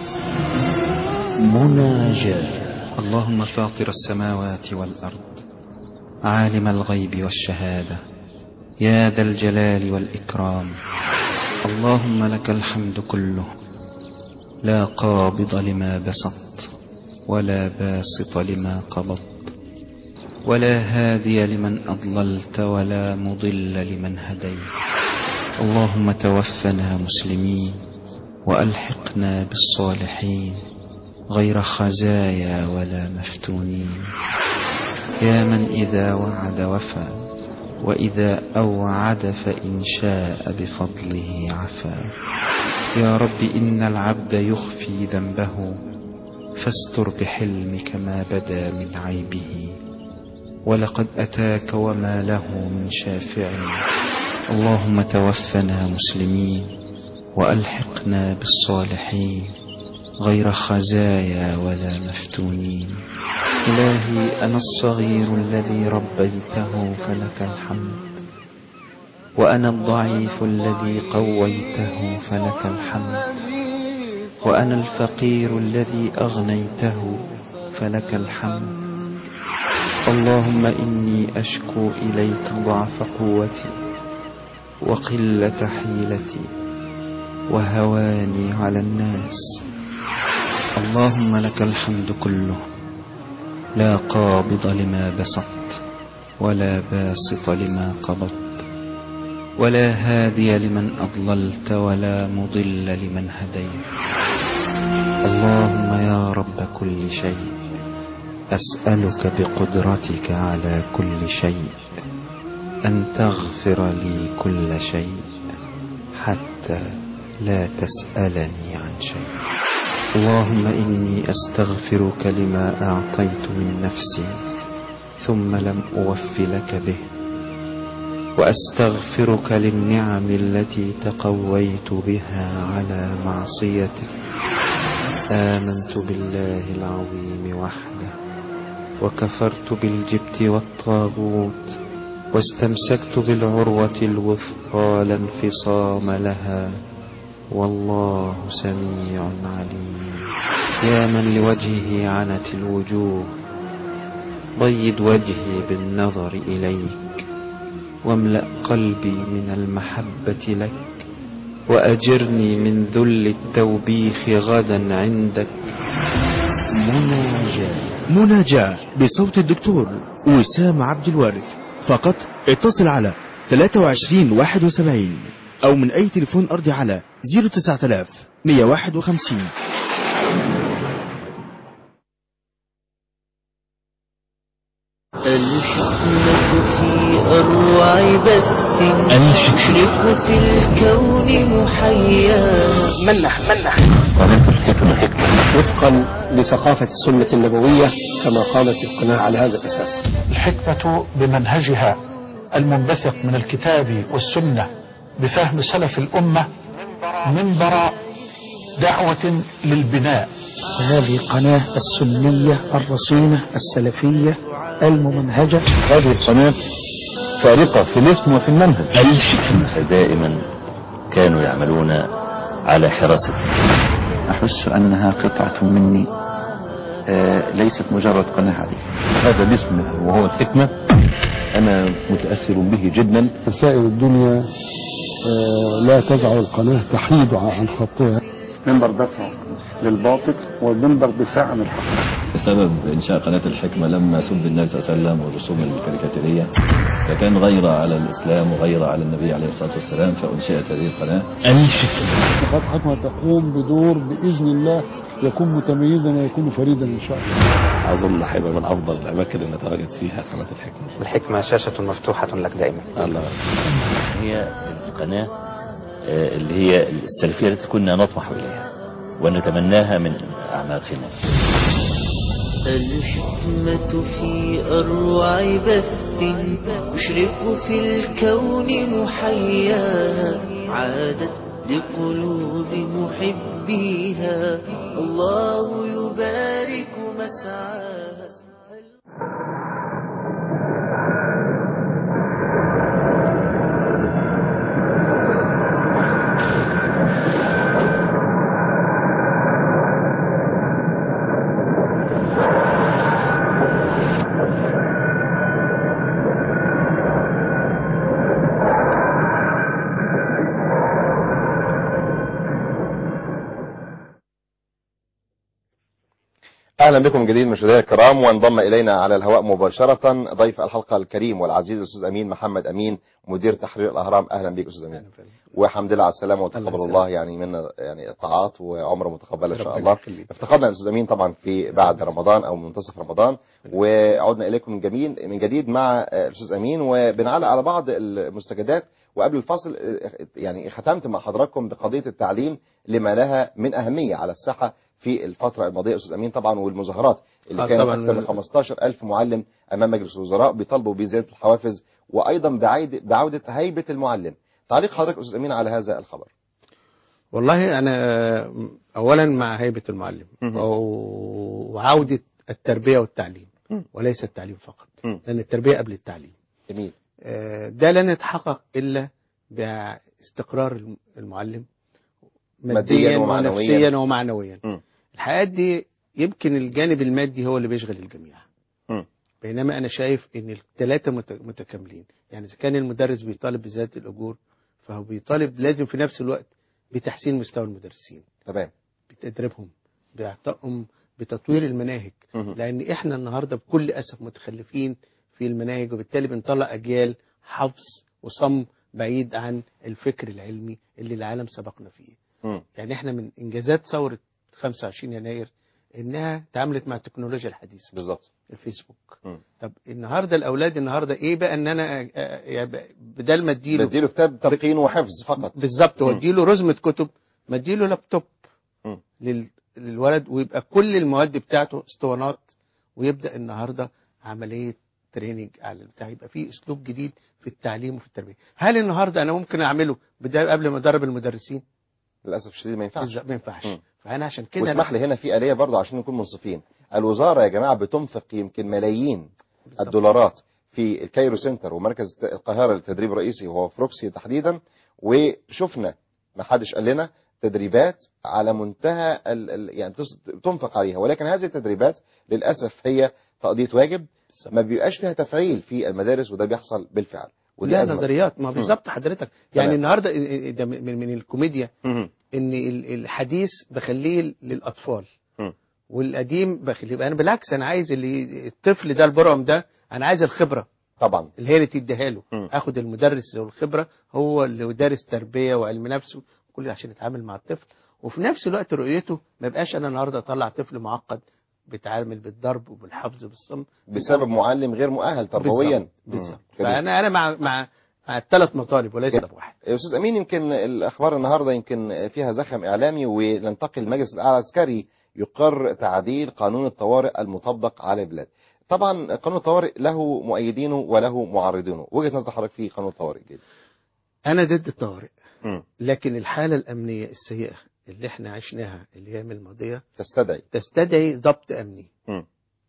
مناجاة اللهم فاطر السماوات والأرض عالم الغيب والشهادة يا ذا الجلال والإكرام اللهم لك الحمد كله لا قابض لما بسطت ولا باسط لما قبضت ولا هادي لمن أضللت ولا مضل لمن هديت اللهم توفنا مسلمين وألحقنا بالصالحين غير خزايا ولا مفتونين يا من إذا وعد وفى وإذا أوعد فإن شاء بفضله عفا يا رب إن العبد يخفي ذنبه فاستر بحلمك ما بدا من عيبه ولقد أتاك وما له من شافع اللهم توفنا مسلمين وألحقنا بالصالحين غير خزايا ولا مفتونين إلهي أنا الصغير الذي ربيته فلك الحمد وأنا الضعيف الذي قويته فلك الحمد وأنا الفقير الذي أغنيته فلك الحمد اللهم إني أشكو إليك ضعف قوتي وقلة حيلتي وهواني على الناس اللهم لك الحمد كله لا قابض لما بسطت ولا باسط لما قبضت ولا هادي لمن أضللت ولا مضل لمن هديت اللهم يا رب كل شيء أسألك بقدرتك على كل شيء أن تغفر لي كل شيء حتى لا تسألني عن شيء اللهم إني أستغفرك لما أعطيت من نفسي ثم لم أوف لك به وأستغفرك للنعم التي تقويت بها على معصيتك آمنت بالله العظيم وحده وكفرت بالجبت والطاغوت واستمسكت بالعروة الوثقى لا انفصام لها والله سميع عليم يا من لوجهه عنت الوجوه ضيد وجهي بالنظر إليك واملأ قلبي من المحبة لك وأجرني من ذل التوبيخ غدا عندك مناجاة مناجاة بصوت الدكتور وسام عبد الوارث فقط اتصل على 23 71 أو من أي تليفون أرضي على 09000 151 الحكمة في أروع بث تشرق في الكون محيا منح منح وفقا لثقافة السنة النبوية كما قامت القناة على هذا الأساس الحكمة بمنهجها المنبثق من الكتاب والسنة بفهم سلف الأمة منبر دعوة للبناء هذه القناة السنية الرصينة السلفية الممنهجة هذه القناة فارقة في الاسم وفي المنهج الحكمة دائما كانوا يعملون على حراسة أحس أنها قطعة مني آه، ليست مجرد قناة عادية هذا الاسم وهو الحكمة أنا متأثر به جدا مسائل الدنيا آه، لا تجعل القناة تحيد عن خطها منبر دفع للباطل ومنبر دفاع عن الحق بسبب إنشاء قناة الحكمة لما سب النبي صلى الله عليه وسلم والرسوم الكاريكاتيرية فكان غيرة على الإسلام وغيرة على النبي عليه الصلاة والسلام فأنشئت هذه القناة الحكمة قناة حكمة تقوم بدور بإذن الله يكون متميزا ويكون فريدا إن شاء الله أظن هيبقى من أفضل الأماكن اللي نتواجد فيها قناة الحكمة الحكمة شاشة مفتوحة لك دائما الله هي القناة آه، اللي هي السلفية التي كنا نطمح إليها ونتمناها من أعماقنا الحكمة في أروع بث يشرق في الكون محياها عادت لقلوب محبيها الله يبارك مسعاها اهلا بكم من جديد مشاهدينا الكرام وانضم الينا على الهواء مباشره ضيف الحلقه الكريم والعزيز الاستاذ امين محمد امين مدير تحرير الاهرام اهلا بك استاذ امين والحمد لله على السلامه وتقبل الله يعني منا يعني الطاعات وعمره متقبله ان شاء الله افتقدنا الاستاذ امين طبعا في بعد رمضان او منتصف رمضان وعدنا اليكم من جميل من جديد مع الاستاذ امين وبنعلق على بعض المستجدات وقبل الفصل يعني ختمت مع حضراتكم بقضيه التعليم لما لها من اهميه على الساحه في الفترة الماضية أستاذ أمين طبعا والمظاهرات اللي آه كانت طبعاً. أكثر من 15 ألف معلم أمام مجلس الوزراء بيطالبوا بزيادة الحوافز وأيضا بعيد بعودة هيبة المعلم تعليق حضرتك أستاذ أمين على هذا الخبر والله أنا أولا مع هيبة المعلم و- وعودة التربية والتعليم وليس التعليم فقط لأن التربية قبل التعليم جميل آه، ده لن يتحقق إلا باستقرار المعلم مادياً ماديا ومعنوياً. ونفسيا ومعنويا م. الحياة دي يمكن الجانب المادي هو اللي بيشغل الجميع م. بينما أنا شايف إن الثلاثة مت- متكاملين يعني إذا كان المدرس بيطالب بزيادة الأجور فهو بيطالب لازم في نفس الوقت بتحسين مستوى المدرسين تمام بتدريبهم بإعطائهم بتطوير المناهج مهم. لأن إحنا النهاردة بكل أسف متخلفين في المناهج وبالتالي بنطلع أجيال حفظ وصم بعيد عن الفكر العلمي اللي العالم سبقنا فيه مم. يعني احنا من انجازات ثوره 25 يناير انها تعاملت مع التكنولوجيا الحديثه بالظبط الفيسبوك مم. طب النهارده الاولاد النهارده ايه بقى ان انا أ- أ- يعني بدل ما اديله بديله كتاب تلقين وحفظ فقط بالظبط مم. واديله رزمه كتب ما اديله لابتوب مم. لل... للولد ويبقى كل المواد بتاعته اسطوانات ويبدا النهارده عمليه تريننج على البتاع يبقى في اسلوب جديد في التعليم وفي التربيه هل النهارده انا ممكن اعمله بدل قبل ما ادرب المدرسين للاسف الشديد ما ينفعش بالظبط، ما ينفعش مم. فانا عشان كده واسمح لي هنا في آلية برضه عشان نكون منصفين الوزارة يا جماعة بتنفق يمكن ملايين الدولارات في الكايرو سنتر ومركز القاهرة للتدريب الرئيسي وهو فروكسي تحديدا وشفنا ما حدش قال لنا تدريبات على منتهى ال ال يعني تس- تنفق عليها ولكن هذه التدريبات للأسف هي تقضية واجب ما بيبقاش فيها تفعيل في المدارس وده بيحصل بالفعل ودي لا أزمة. نظريات ما مم. بالظبط حضرتك يعني تمام. النهارده ده من من الكوميديا مم. ان ال- الحديث بخليه للاطفال مم. والقديم بخليه يبقى انا بالعكس انا عايز اللي الطفل ده البرعم ده انا عايز الخبره طبعا اللي هي اللي تديها له مم. اخد المدرس ذو الخبره هو اللي دارس تربيه وعلم نفس كل عشان يتعامل مع الطفل وفي نفس الوقت رؤيته ما يبقاش انا النهارده اطلع طفل معقد بيتعامل بالضرب وبالحفظ بالصم بسبب معلم غير مؤهل تربويا بالظبط بالظبط مم. جميل. فانا انا مع مع مع الثلاث مطالب وليس جميل. طلب واحد استاذ امين يمكن الاخبار النهارده يمكن فيها زخم اعلامي وننتقل المجلس الاعلى العسكري يقر تعديل قانون الطوارئ المطبق على البلاد طبعا قانون الطوارئ له مؤيدينه وله معارضينه وجهه نظر حضرتك في قانون الطوارئ دي انا ضد الطوارئ مم. لكن الحاله الامنيه السيئه اللي احنا عشناها الايام الماضيه تستدعي تستدعي ضبط امني مم.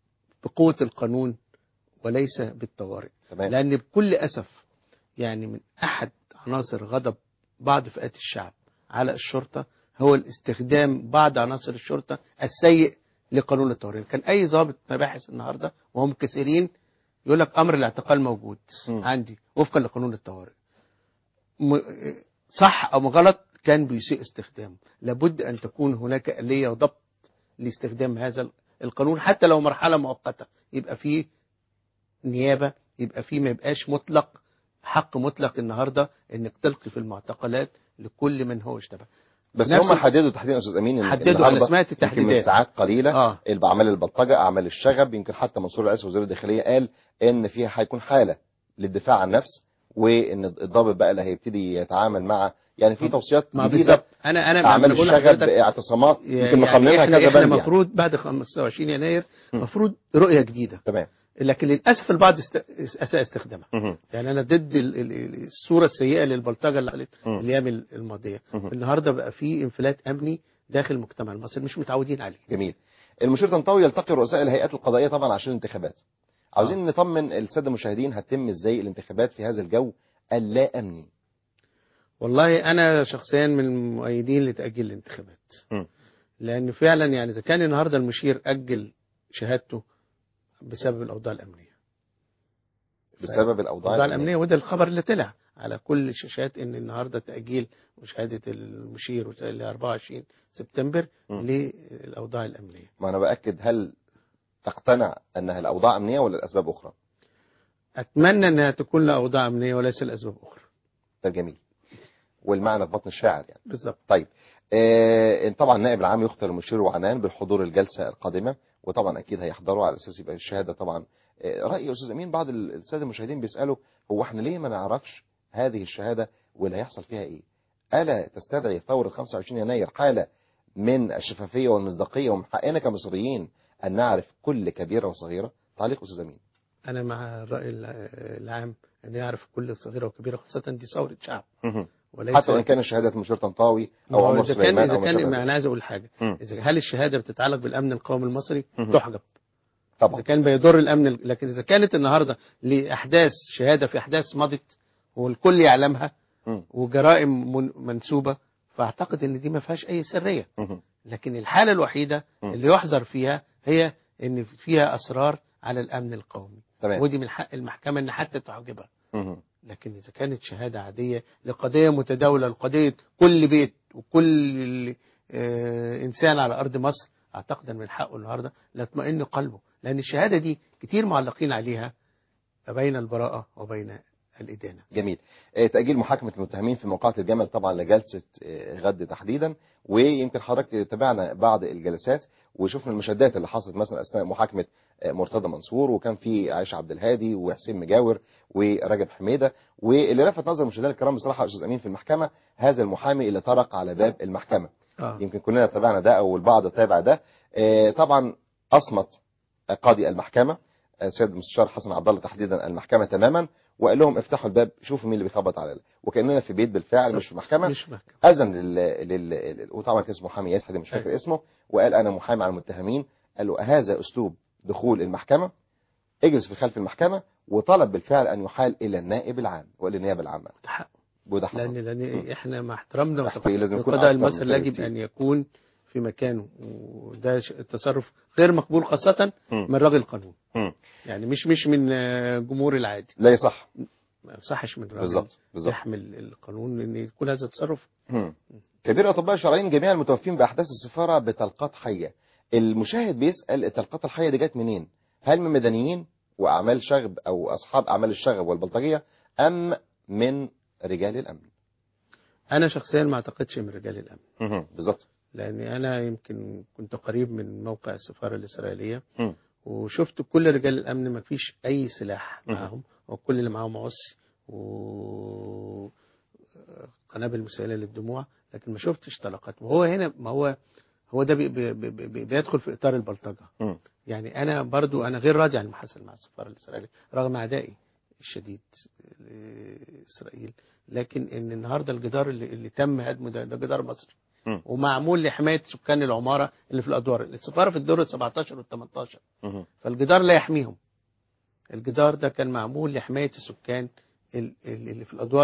بقوه القانون وليس بالطوارئ تمام لان بكل اسف يعني من احد عناصر غضب بعض فئات الشعب على الشرطة هو الاستخدام بعض عناصر الشرطة السيء لقانون التوريد كان أي ضابط مباحث النهاردة وهم كثيرين يقول لك أمر الاعتقال موجود م. عندي وفقا لقانون الطوارئ م... صح أو غلط كان بيسيء استخدامه لابد أن تكون هناك آلية وضبط لاستخدام هذا القانون حتى لو مرحلة مؤقتة يبقى فيه نيابة يبقى فيه ما يبقاش مطلق حق مطلق النهاردة انك تلقي في المعتقلات لكل من هو اشتبه بس هم حددوا تحديدا استاذ امين إن حددوا النهاردة انا سمعت يمكن التحديدات من ساعات قليله آه. باعمال البلطجه اعمال الشغب يمكن حتى منصور العيسى وزير الداخليه قال ان فيها هيكون حاله للدفاع عن النفس وان الضابط بقى اللي هيبتدي يتعامل مع يعني في توصيات ما جديده بالظبط انا انا اعمال بقول الشغب لحضرتك اعتصامات يمكن يعني مقننها احنا كذا احنا بند يعني. المفروض بعد 25 يناير المفروض رؤيه جديده تمام لكن للاسف البعض است... اساء استخدامها مهم. يعني انا ضد ال- ال- ال- الصوره السيئه للبلطجه اللي حصلت مم. الايام الماضيه مهم. النهارده بقى في انفلات امني داخل المجتمع المصري مش متعودين عليه جميل المشير طنطاوي يلتقي رؤساء الهيئات القضائيه طبعا عشان الانتخابات عاوزين نطمن الساده المشاهدين هتتم ازاي الانتخابات في هذا الجو اللا امني والله انا شخصيا من المؤيدين لتاجيل الانتخابات م. لان فعلا يعني اذا كان النهارده المشير اجل شهادته بسبب الاوضاع الامنيه بسبب الاوضاع الاوضاع الامنيه وده الخبر اللي طلع على كل الشاشات ان النهارده تاجيل مشاهده المشير ل 24 سبتمبر م. للاوضاع الامنيه ما انا باكد هل تقتنع انها الاوضاع امنيه ولا الاسباب اخرى اتمنى انها تكون لاوضاع امنيه وليس لاسباب اخرى طيب جميل والمعنى في بطن الشاعر يعني بالظبط طيب آه طبعا النائب العام يختار المشير وعنان بالحضور الجلسه القادمه وطبعا اكيد هيحضروا على اساس يبقى الشهاده طبعا آه رايي يا استاذ امين بعض الساده المشاهدين بيسالوا هو احنا ليه ما نعرفش هذه الشهاده واللي هيحصل فيها ايه الا تستدعي ثوره 25 يناير حاله من الشفافيه والمصداقيه ومن حقنا كمصريين ان نعرف كل كبيره وصغيره تعليق استاذ امين انا مع الراي العام ان يعرف كل صغيره وكبيره خاصه دي ثوره شعب وليس حتى وان كان شهاده المشير طنطاوي او عمر اذا كان سليمان اذا او كان ما انا عايز اقول حاجه مم. اذا هل الشهاده بتتعلق بالامن القومي المصري مم. تحجب طبعا اذا كان بيضر الامن لكن اذا كانت النهارده لاحداث شهاده في احداث مضت والكل يعلمها مم. وجرائم من- منسوبه فاعتقد ان دي ما فيهاش اي سريه مم. لكن الحاله الوحيده مم. اللي يحذر فيها هي ان فيها اسرار على الامن القومي تمام ودي من حق المحكمه ان حتى تعجبها مم. لكن إذا كانت شهادة عادية لقضية متداولة لقضية كل بيت وكل آه، إنسان على أرض مصر أعتقد أن من حقه النهاردة لا يطمئن قلبه لأن الشهادة دي كتير معلقين عليها بين البراءة وبين الإدانة جميل آه، تأجيل محاكمة المتهمين في موقعة الجمل طبعا لجلسة آه، غد تحديدا ويمكن حضرتك تابعنا بعض الجلسات وشفنا المشادات اللي حصلت مثلا أثناء محاكمة آه، مرتضى منصور وكان في عائشة عبد الهادي وحسين مجاور ورجب حميدة واللي لفت نظر المشاهدين الكرام بصراحة يا أستاذ أمين في المحكمة هذا المحامي اللي طرق على باب المحكمة آه. يمكن كلنا تابعنا ده أو البعض تابع ده آه، طبعا أصمت قاضي المحكمة آه، سيد المستشار حسن عبد الله تحديدا المحكمة تماما وقال لهم افتحوا الباب شوفوا مين اللي بيخبط على ال- وكاننا في بيت بالفعل مش في محكمه مش محكمة اذن لل... لل... لل... وطبعا كان اسمه محامي ياسر مش فاكر اسمه وقال انا محامي على المتهمين قال له هذا اسلوب دخول المحكمه اجلس في خلف المحكمه وطلب بالفعل ان يحال الى النائب العام والى النيابه العامه ده حقه وده حصل لأن لأن إحنا مع احترامنا تحقيق لازم يكون القضاء أكتر من المصري كده يجب بكتير. أن يكون في مكانه وده ش- تصرف غير مقبول خاصة مم. من راجل قانون مم. يعني مش مش من آه، جمهور العادي لا يصح ما يصحش من راجل بالظبط بالظبط يحمل القانون ان يكون هذا التصرف مم. كبير الاطباء الشرعيين جميع المتوفين باحداث السفاره بطلقات حيه المشاهد بيسال الطلقات الحيه دي جت منين هل من مدنيين واعمال شغب او اصحاب اعمال الشغب والبلطجيه ام من رجال الامن انا شخصيا ما اعتقدش من رجال الامن مم. بالظبط لاني انا يمكن كنت قريب من موقع السفاره الاسرائيليه مم. وشفت كل رجال الامن ما فيش اي سلاح مم. معاهم وكل اللي معاهم عصي وقنابل مسيله للدموع لكن ما شفتش طلقات وهو هنا ما هو هو ده بي بي بي بي بيدخل في اطار البلطجه مم. يعني انا برضو انا غير راضي عن اللي حصل مع السفاره الاسرائيليه رغم اعدائي الشديد لاسرائيل لكن ان النهارده الجدار اللي, اللي تم هدمه ده ده جدار مصري مم. ومعمول لحمايه سكان العماره اللي في الادوار السفاره في الدور ال 17 وال 18 مم. فالجدار لا يحميهم الجدار ده كان معمول لحمايه السكان ال- ال- اللي في الادوار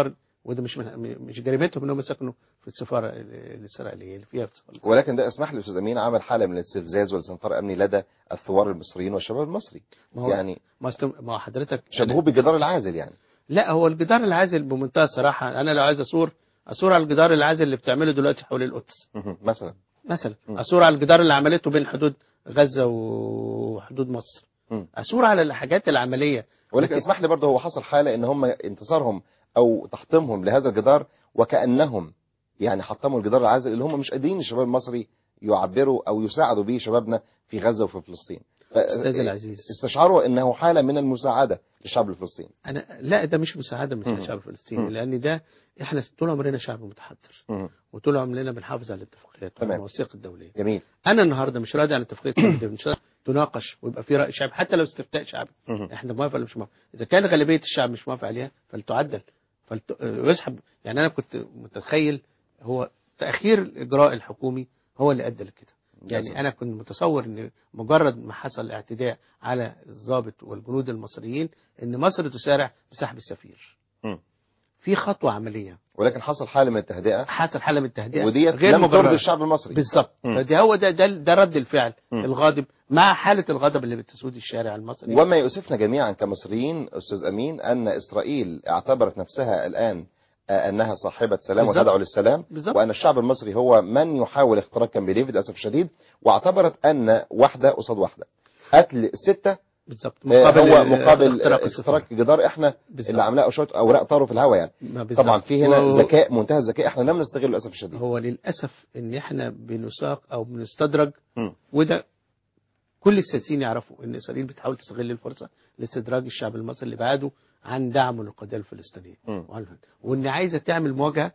وده مش من مش جريمتهم انهم سكنوا في السفاره الاسرائيليه اللي فيها السفارة ولكن ده اسمح لي استاذ امين عمل حاله من الاستفزاز والاستنفار امني لدى الثوار المصريين والشباب المصري ما هو يعني ما, استم... ما هو حضرتك شبهوه بالجدار العازل يعني لا هو الجدار العازل بمنتهى الصراحه انا لو عايز اصور اصور على الجدار العازل اللي بتعمله دلوقتي حول القدس مهم. مثلا مثلا مم. اصور على الجدار اللي عملته بين حدود غزه وحدود مصر مم. اصور على الحاجات العمليه ولكن اسمح لي برضه هو حصل حاله ان هم انتصارهم او تحطيمهم لهذا الجدار وكانهم يعني حطموا الجدار العازل اللي هم مش قادرين الشباب المصري يعبروا او يساعدوا به شبابنا في غزه وفي فلسطين ف- استاذ العزيز استشعروا انه حاله من المساعده للشعب الفلسطيني انا لا ده مش مساعده من مم. الشعب الفلسطيني مم. لان ده احنا طول عمرنا شعب متحضر مهم. وطول عمرنا بنحافظ على الاتفاقيات تمام. والمواثيق الدوليه جميل انا النهارده مش راضي عن اتفاقيه كامب مش راضي تناقش ويبقى في راي شعبي حتى لو استفتاء شعبي مهم. احنا موافق ولا مش موافق اذا كان غالبيه الشعب مش موافق عليها فلتعدل فلت... يسحب يعني انا كنت متخيل هو تاخير الاجراء الحكومي هو اللي ادى لكده يعني انا كنت متصور ان مجرد ما حصل اعتداء على الضابط والجنود المصريين ان مصر تسارع بسحب السفير مم. في خطوه عمليه ولكن حصل حاله من التهدئه حصل حاله من التهدئه وديت غير لم مبررة. ترضي الشعب المصري بالظبط مم. فده هو ده ده, ده رد الفعل مم. الغاضب مع حاله الغضب اللي بتسود الشارع المصري وما يؤسفنا جميعا كمصريين استاذ امين ان اسرائيل اعتبرت نفسها الان آه، انها صاحبه سلام بالظبط. وتدعو للسلام بالظبط. وان الشعب المصري هو من يحاول اختراق كامب ديفيد للاسف الشديد واعتبرت ان واحده قصاد واحده قتل سته بالظبط آه، مقابل هو مقابل اختراق اختراق, السفارة. اختراق جدار احنا بالظبط. اللي عاملاه شويه اوراق طاروا في الهواء يعني ما بالظبط. طبعا في هنا و- ذكاء منتهى الذكاء احنا لم نستغله للاسف الشديد هو للاسف ان احنا بنساق او بنستدرج مم. وده كل السياسيين يعرفوا ان اسرائيل بتحاول تستغل الفرصه لاستدراج الشعب المصري لابعاده عن دعمه للقضيه الفلسطينيه مم. وعن- وان عايزه تعمل مواجهه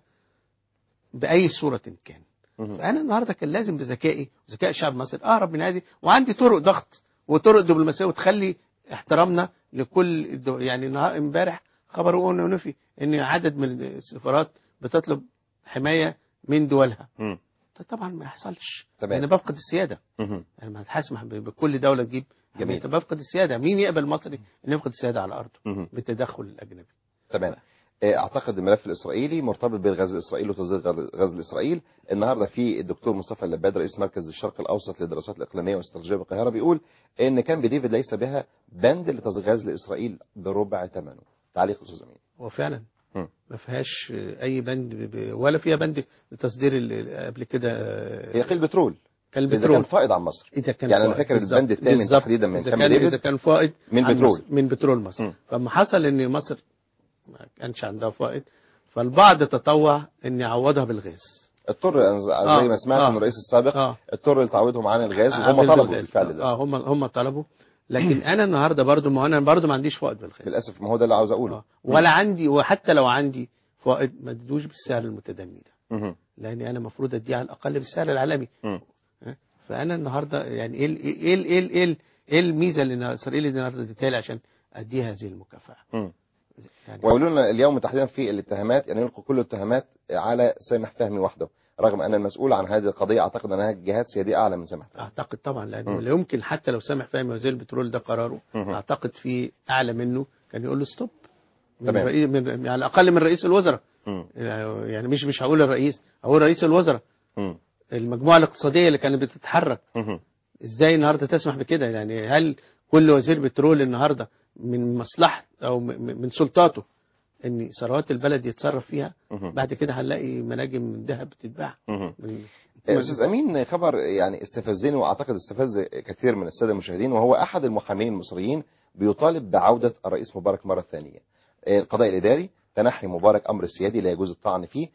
باي صوره كان مم. فانا النهارده كان لازم بذكائي وذكاء الشعب المصري اهرب من هذه وعندي طرق ضغط وطرق دبلوماسيه وتخلي احترامنا لكل الدول يعني النهار- امبارح خبر قلنا ونفي ان عدد من السفارات بتطلب حمايه من دولها مم. ده طبعا ما يحصلش تمام. انا بفقد السياده مهم. يعني ما هتسمح ب- بكل دوله تجيب جميل. انت بفقد السياده مين يقبل مصري انه يفقد السياده على ارضه مهم. بالتدخل الاجنبي تمام آه، اعتقد الملف الاسرائيلي مرتبط بالغزو الاسرائيلي وتصدير غزو- غزو الاسرائيل النهارده في الدكتور مصطفى اللباد رئيس مركز الشرق الاوسط للدراسات الاقليميه والاستراتيجيه بالقاهره بيقول ان كامب ديفيد ليس بها بند لتصدير غزو اسرائيل بربع ثمنه تعليق استاذ امين هو فعلا مم. ما فيهاش اي بند ب- ب- ولا فيها بند لتصدير ال- قبل كده هي قيل بترول كان اذا البترول كان فائض عن مصر اذا كان يعني انا فائض. فاكر بالظبط. البند الثامن بالظبط. تحديدا من إذا كامب كان ديفيد اذا كان فائض من عن بترول. مصر- من بترول مصر مم. فما حصل ان مصر ما كانش عندها فائض فالبعض تطوع ان يعوضها بالغاز اضطر زي آه، ما سمعت آه. من الرئيس السابق آه. اضطر لتعويضهم عن الغاز وهم عامل طلبوا بالغاز. بالفعل ده اه هم هم طلبوا لكن انا النهارده برضو ما انا برضو ما عنديش فائض بالغاز للاسف ما هو ده اللي عاوز اقوله آه. ولا عندي وحتى لو عندي فائض ما ادوش بالسعر المتدني ده مهم. لان انا المفروض اديه على الاقل بالسعر العالمي مم. ها؟ فانا النهارده يعني ايه ال- ايه ال- ايه ال- ايه ال- ايه الميزه اللي اسرائيل دي النهارده اديتها لي عشان اديها هذه المكافاه مم. يعني ويقولوا لنا اليوم تحديدا في الاتهامات يعني يلقوا كل الاتهامات على سامح فهمي وحده رغم ان المسؤول عن هذه القضيه اعتقد انها جهات سياديه اعلى من سامح فهمي اعتقد طبعا لانه مم. لا يمكن حتى لو سامح فهمي وزير البترول ده قراره مهم. اعتقد في اعلى منه كان يقول له ستوب من تمام. رئيس من على الاقل من رئيس الوزراء مم. يعني مش مش هقول الرئيس هقول رئيس الوزراء مم. المجموعه الاقتصاديه اللي كانت بتتحرك مهم. ازاي النهارده تسمح بكده يعني هل كل وزير بترول النهارده من مصلحه او م- م- من سلطاته ان ثروات البلد يتصرف فيها مهم. بعد كده هنلاقي مناجم من ذهب بتتباع مهم. من آه، استاذ امين خبر يعني استفزني واعتقد استفز كثير من الساده المشاهدين وهو احد المحامين المصريين بيطالب بعوده الرئيس مبارك مره ثانيه آه، القضاء الاداري تنحي مبارك امر سيادي لا يجوز الطعن فيه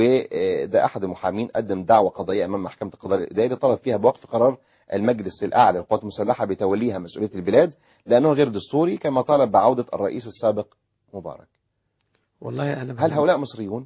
وده احد المحامين قدم دعوه قضائيه امام محكمه القضاء الاداري طلب فيها بوقف قرار المجلس الاعلى للقوات المسلحه بتوليها مسؤوليه البلاد لانه غير دستوري كما طالب بعوده الرئيس السابق مبارك والله انا هل هؤلاء مصريون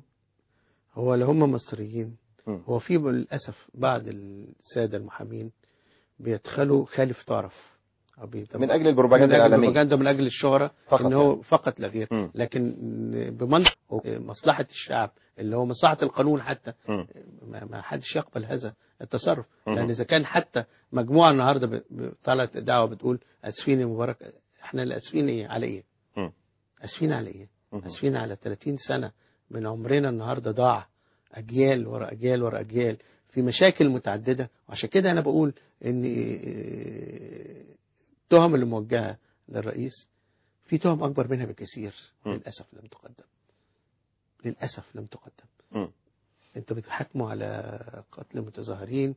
هو لو هم مصريين مم. هو في للاسف بعض الساده المحامين بيدخلوا خالف تعرف أو بيتم- من اجل البروباجندا من اجل الاعلاميه البروباجندا من اجل الشهره فقط ان هو يعني. فقط لا غير مم. لكن بمنطق مصلحه الشعب اللي هو مصلحه القانون حتى مم. ما ما حدش يقبل هذا التصرف مم. لان اذا كان حتى مجموعه النهارده ب- ب- طلعت دعوه بتقول اسفين يا مبارك احنا اللي اسفين ايه على ايه؟ مم. اسفين على ايه؟ مم. اسفين على 30 سنه من عمرنا النهارده ضاع اجيال ورا اجيال ورا اجيال في مشاكل متعدده وعشان كده انا بقول ان التهم اللي موجهه للرئيس في تهم اكبر منها بكثير للاسف لم تقدم للاسف لم تقدم مم. انت بتحاكموا على قتل متظاهرين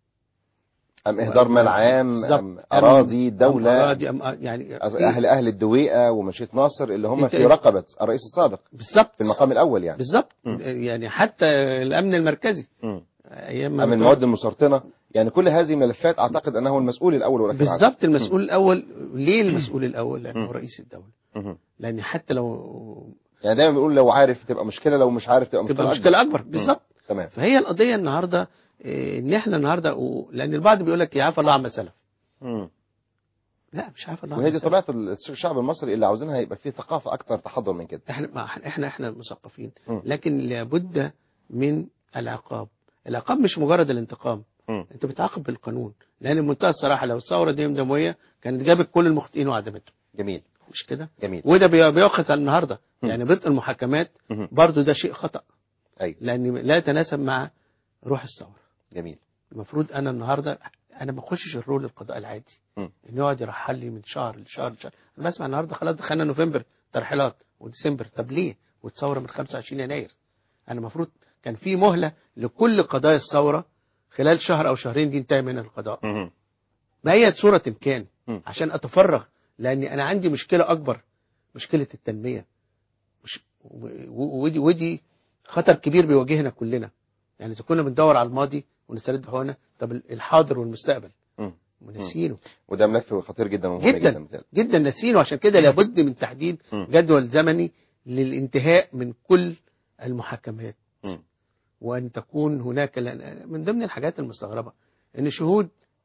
ام اهدار مال عام بالظبط. ام اراضي أم دوله أراضي أم يعني اهل اهل الدويقه ومشية ناصر اللي هم أنت- في رقبه الرئيس السابق بالظبط في المقام الاول يعني بالظبط مم. يعني حتى الامن المركزي مم. ايام ما ام المواد المسرطنه يعني كل هذه الملفات اعتقد انه المسؤول الاول والاخير عنها. بالظبط المسؤول الاول ليه المسؤول الاول لانه مم. رئيس الدوله مم. لان حتى لو يعني دايما بنقول لو عارف تبقى مشكله لو مش عارف تبقى مشكله تبقى مشكله اكبر مم. بالظبط تمام فهي القضيه النهارده إيه، ان احنا النهارده و... لان البعض بيقول لك يعفى الله عما سلف مم. لا مش عارف الله وهي عما دي سلف. طبيعه الشعب المصري اللي عاوزينها يبقى فيه ثقافه اكتر تحضر من كده احنا ما احنا احنا مثقفين مم. لكن لابد من العقاب العقاب مش مجرد الانتقام مم. انت بتعاقب بالقانون لان بمنتهى الصراحه لو الثوره دي دمويه كانت جابت كل المخطئين وعدمتهم جميل مش كده جميل وده بي- بيؤخذ على النهارده مم. يعني بطء المحاكمات مم. برضو ده شيء خطا ايوه لان لا يتناسب مع روح الثوره جميل المفروض انا النهارده انا ما اخشش الرول القضاء العادي مم. ان يقعد يرحل لي من شهر لشهر لشهر انا بسمع النهارده خلاص دخلنا نوفمبر ترحيلات وديسمبر طب ليه والثوره من 25 يناير انا المفروض كان في مهله لكل قضايا الثوره خلال شهر او شهرين دي انتهى منها القضاء مم. بأية صورة كان مم. عشان أتفرغ لأني أنا عندي مشكلة أكبر مشكلة التنمية مش و- و- ودي ودي خطر كبير بيواجهنا كلنا يعني إذا كنا بندور على الماضي ونسترد حقوقنا طب الحاضر والمستقبل مم. ونسينه وده ملف خطير جدا ومهم جدا مثال. جدا نسينه عشان كده لابد من تحديد مم. جدول زمني للانتهاء من كل المحاكمات مم. وأن تكون هناك لأن من ضمن الحاجات المستغربة أن شهود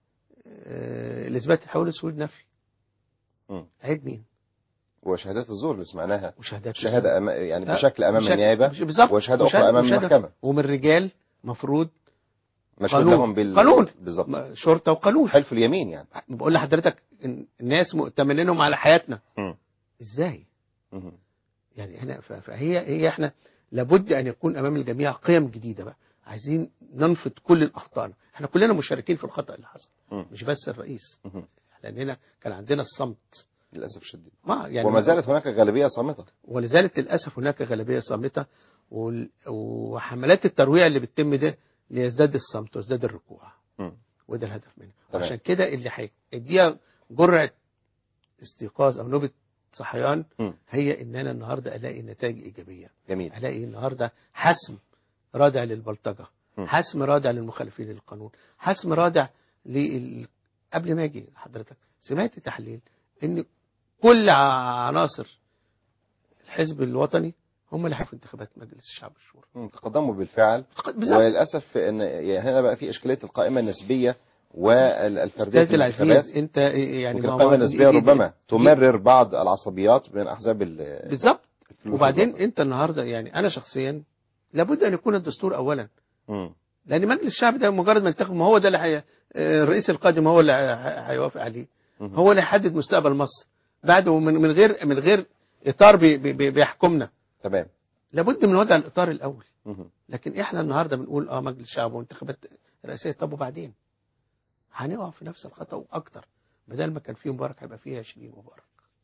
آه، الإثبات الحول شهود نفي مم. عيب مين؟ وشهادات الزور اللي سمعناها وشهادات شهاده أما يعني لا، بشكل امام بشكل- النيابه بش- بالظبط وشهاده وشهادة- اخرى امام وشهادة- المحكمه ومن رجال مفروض مشهود قانون. لهم بال قانون. بالظبط م- شرطة وقانون حلف اليمين يعني بقول لحضرتك إن الناس مؤتمنينهم على حياتنا مم. ازاي؟ مم. يعني هنا ف- فهي هي احنا لابد ان يكون امام الجميع قيم جديده بقى عايزين ننفض كل الاخطاء احنا كلنا مشاركين في الخطا اللي حصل مم. مش بس الرئيس مم. لان هنا كان عندنا الصمت للاسف الشديد ما يعني وما زالت هناك غالبيه صامته ولذلك للاسف هناك غالبيه صامته وال- وحملات الترويع اللي بتتم ده ليزداد الصمت ويزداد الركوع مم. وده الهدف منه تمام. عشان كده اللي هيديها جرعه استيقاظ او نوبه صحيان مم. هي ان انا النهارده الاقي نتائج ايجابيه جميل الاقي النهارده حسم رادع للبلطجه م. حسم رادع للمخالفين للقانون حسم رادع لل... قبل ما اجي حضرتك سمعت تحليل ان كل ع- عناصر الحزب الوطني هم اللي هيفوا انتخابات مجلس الشعب والشورى مم. تقدموا بالفعل بالظبط وللاسف ان هنا بقى في اشكاليه القائمه النسبيه والفرديه استاذ في الانتخابات العزيز انت يعني ممكن ما هو- القائمه النسبيه دي- دي- ربما دي- تمرر بعض العصبيات بين احزاب ال- بالظبط الفلوس وبعدين والوطن. انت النهارده يعني انا شخصيا لابد ان يكون الدستور اولا مم. لان مجلس الشعب ده مجرد ما ينتخب ما هو ده اللي حي... آه، الرئيس القادم هو اللي هي- هيوافق عليه مم. هو اللي هيحدد مستقبل مصر بعده من, من غير من غير اطار بي بي بيحكمنا تمام لابد من وضع الاطار الاول مم. لكن احنا النهارده بنقول اه مجلس الشعب وانتخابات رئاسيه طب وبعدين هنقع في نفس الخطا واكتر بدل ما كان فيه مبارك هيبقى فيه 20 مبارك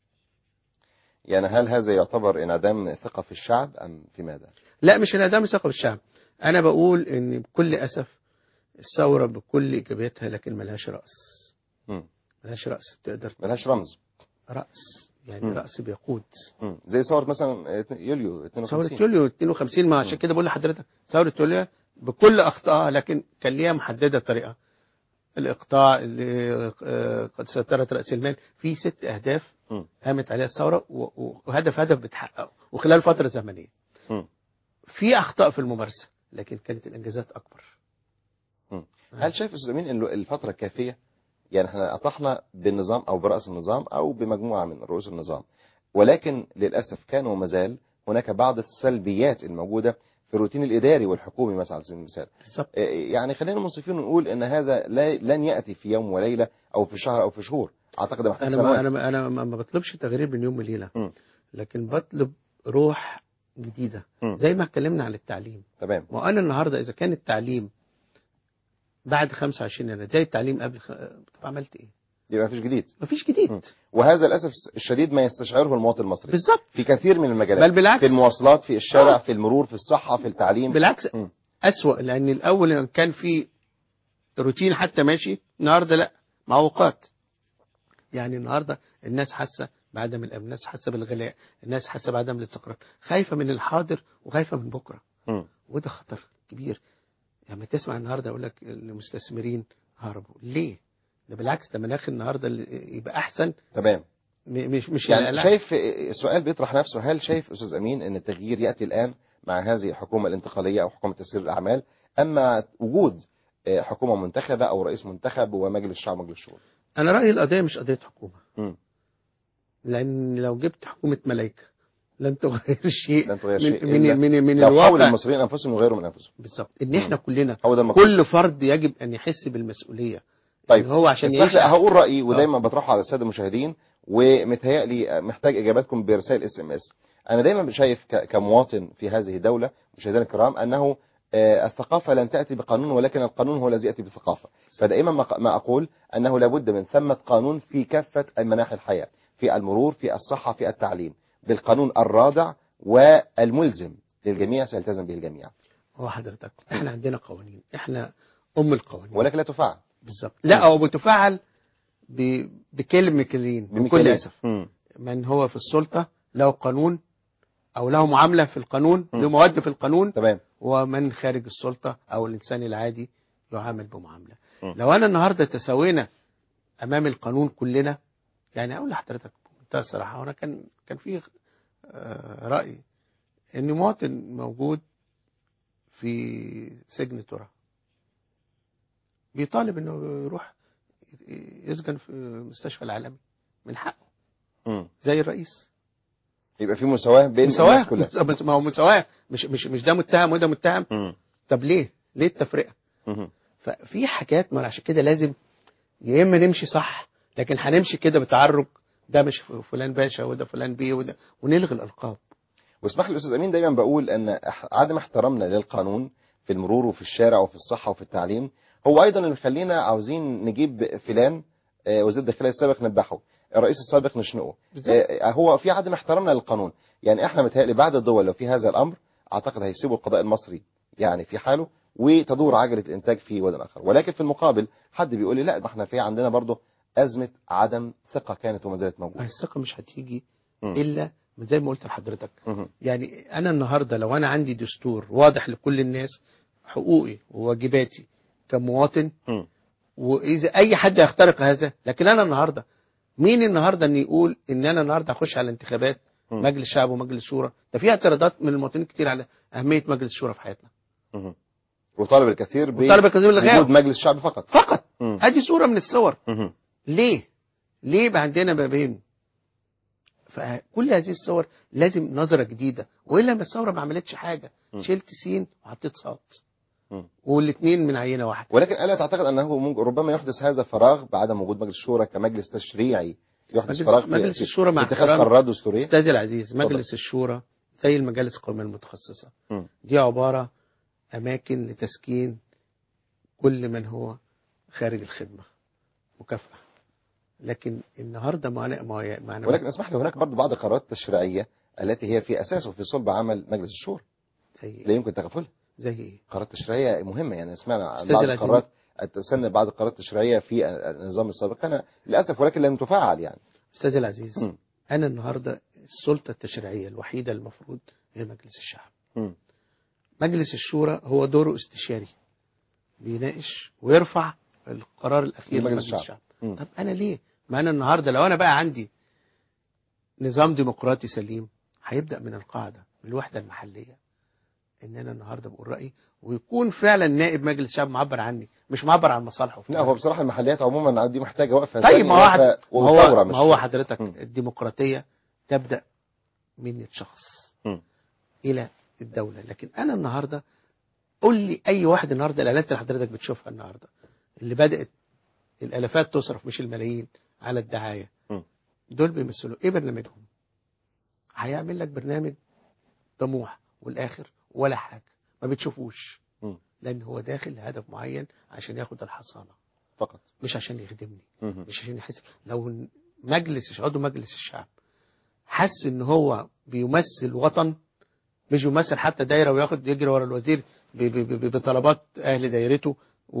يعني هل هذا يعتبر انعدام ثقه في الشعب ام في ماذا؟ لا مش انعدام ثقه بالشعب انا بقول ان بكل اسف الثوره بكل ايجابياتها لكن ملهاش راس مم. ملهاش راس تقدر ملهاش رمز راس يعني مم. راس بيقود مم. زي ثوره مثلا يوليو 52 ثوره يوليو 52 ما عشان كده بقول لحضرتك ثوره يوليو بكل اخطائها لكن كان ليها محدده طريقه الاقطاع اللي آه، قد سيطرت راس المال في ست اهداف مم. قامت عليها الثوره و- و- وهدف هدف بتحققه وخلال فتره زمنيه مم. في اخطاء في الممارسه لكن كانت الانجازات اكبر مم. هل شايف استاذ امين ان الفتره كافيه؟ يعني احنا اطحنا بالنظام او براس النظام او بمجموعه من رؤوس النظام ولكن للاسف كان وما زال هناك بعض السلبيات الموجوده في الروتين الاداري والحكومي مثلا على سبيل المثال بالظبط آه، يعني خلينا منصفين ونقول ان هذا لا لن ياتي في يوم وليله او في شهر او في شهور اعتقد محتاج انا ما سنوات انا ما انا ما ما بطلبش تغيير من يوم وليله مم. لكن بطلب روح جديده مم. زي ما اتكلمنا عن التعليم تمام وانا النهارده اذا كان التعليم بعد 25 يناير زي التعليم قبل خ... طب عملت ايه؟ يبقى مفيش جديد مفيش جديد وهذا للاسف الشديد ما يستشعره المواطن المصري بالظبط في كثير من المجالات بل بالعكس. في المواصلات في الشارع في المرور في الصحه في التعليم بالعكس مم. أسوأ لأن الأول كان في روتين حتى ماشي النهارده لا معوقات يعني النهارده الناس حاسة بعدم الأمن الناس حاسة بالغلاء الناس حاسة بعدم الاستقرار خايفة من الحاضر وخايفة من بكرة مم. وده خطر كبير لما تسمع النهارده يقول لك المستثمرين هربوا ليه؟ ده بالعكس ده مناخ النهارده اللي يبقى أحسن تمام م- مش مش يعني القلق. شايف السؤال بيطرح نفسه هل شايف استاذ امين ان التغيير ياتي الان مع هذه الحكومه الانتقاليه او حكومه تسيير الاعمال اما وجود آه، حكومه منتخبه او رئيس منتخب ومجلس الشعب ومجلس الشورى أنا رأيي القضية مش قضية حكومة مم. لأن لو جبت حكومة ملايكة لن تغير شيء لن تغير من شيء من إلا من, من لو حاول الواقع المصريين انفسهم يغيروا من انفسهم بالظبط ان احنا كلنا هو ده المطلوب كل فرد يجب ان يحس بالمسؤوليه طيب إن هو عشان اسمح يعيش لي هقول أحسن. رايي ودايما بطرحه على الساده المشاهدين ومتهيألي محتاج اجاباتكم برسائل اس ام اس انا دايما شايف ك- كمواطن في هذه الدوله مشاهدينا الكرام انه آه، الثقافه لن تاتي بقانون ولكن القانون هو الذي ياتي بالثقافه فدائما ما ق- ما اقول انه لابد من ثمه قانون في كافه مناحي الحياه في المرور في الصحه في التعليم بالقانون الرادع والملزم للجميع سيلتزم به الجميع هو حضرتك احنا عندنا قوانين احنا ام القوانين ولكن لا تفعل بالظبط لا او بتفعل ب- بكلمه كلين بكل بميكانيزم. اسف مم. من هو في السلطه له قانون او له معامله في القانون مم. له مواد في القانون تمام ومن خارج السلطه او الانسان العادي يعامل بمعامله مم. لو انا النهارده تساوينا امام القانون كلنا يعني اقول لحضرتك بمنتهى الصراحه هنا كان كان في آه، راي ان مواطن موجود في سجن ترى بيطالب انه يروح يسجن في مستشفى العالمي من حقه مم. زي الرئيس يبقى في مساواه بين مساواة الناس كلها بس- ما هو مساواة مش مش مش ده متهم وده متهم مم. طب ليه؟ ليه التفرقة؟ مم. ففي حاجات ما أنا عشان كده لازم يا اما نمشي صح لكن هنمشي كده بتعرج ده مش فلان باشا وده فلان بيه وده ونلغي الالقاب واسمح لي استاذ امين دايما بقول ان أح- عدم احترامنا للقانون في المرور وفي الشارع وفي الصحه وفي التعليم هو ايضا اللي مخلينا عاوزين نجيب فلان آه، وزير الداخليه السابق نذبحه الرئيس السابق نشنقه آه، هو في عدم احترامنا للقانون يعني احنا متهيألي بعد الدول لو في هذا الامر اعتقد هيسيبوا القضاء المصري يعني في حاله وتدور عجله الانتاج في واد اخر ولكن في المقابل حد بيقول لي لا ما احنا في عندنا برضه ازمه عدم ثقه كانت وما زالت موجوده الثقة مش هتيجي مم. الا من زي ما قلت لحضرتك مهم. يعني انا النهارده لو انا عندي دستور واضح لكل الناس حقوقي وواجباتي كمواطن مم. واذا اي حد يخترق هذا لكن انا النهارده مين النهارده ان يقول ان انا النهارده اخش على انتخابات مم. مجلس شعب ومجلس شورى ده في اعتراضات من المواطنين كتير على اهميه مجلس الشورى في حياتنا مهم. وطالب الكثير وطالب الكثير بالغاء. بوجود مجلس الشعب فقط فقط مم. هذه صوره من الصور مهم. ليه ليه بقى عندنا بابين فكل هذه الصور لازم نظره جديده والا ما الثوره ما عملتش حاجه م. شلت سين وحطيت صاد م. والاثنين من عينه واحده ولكن الا تعتقد انه ممكن- ربما يحدث هذا فراغ بعدم وجود مجلس الشورى كمجلس تشريعي يحدث مجلس, فراغ في مجلس في- الشورى مع في اتخاذ احترامي قرارات دستوريه استاذي العزيز اتفضل. مجلس الشورى زي المجالس القوميه المتخصصه م. دي عباره اماكن لتسكين كل من هو خارج الخدمه مكافاه لكن النهارده ما أنا ما هي- ما أنا ولكن اسمح لي هناك برضه بعض القرارات التشريعيه التي هي في اساسه في صلب عمل مجلس الشورى زي لا يمكن تغفلها زي ايه؟ قرارات تشريعيه مهمه يعني سمعنا عن أستاذ بعض العزيز. القرارات التسنى بعض القرارات التشريعيه في النظام السابق كان للاسف ولكن لم تفعل يعني استاذي العزيز م. انا النهارده السلطه التشريعيه الوحيده المفروض هي مجلس الشعب م. مجلس الشورى هو دوره استشاري بيناقش ويرفع القرار الاخير لمجلس لمجلس الشعب. الشعب م. طب انا ليه ما انا النهارده لو انا بقى عندي نظام ديمقراطي سليم هيبدا من القاعده من الوحده المحليه ان انا النهارده بقول رايي ويكون فعلا نائب مجلس الشعب معبر عني مش معبر عن مصالحه لا هو بصراحه المحليات عموما دي محتاجه وقفه طيب ثانية ما هو وقفة ما هو, وثوره مش ما هو حضرتك م. الديمقراطيه تبدا من شخص م. الى الدوله لكن انا النهارده قول لي اي واحد النهارده الاعلانات اللي حضرتك بتشوفها النهارده اللي بدات الالافات تصرف مش الملايين على الدعايه م. دول بيمثلوا ايه برنامجهم هيعمل لك برنامج طموح والاخر ولا حاجه ما بتشوفوش مم. لان هو داخل لهدف معين عشان ياخد الحصانه فقط مش عشان يخدمني مهم. مش عشان يحس لو مجلس عضو مجلس الشعب حس ان هو بيمثل وطن مش بيمثل حتى دايره وياخد يجري ورا الوزير ب- ب- ب- بطلبات اهل دايرته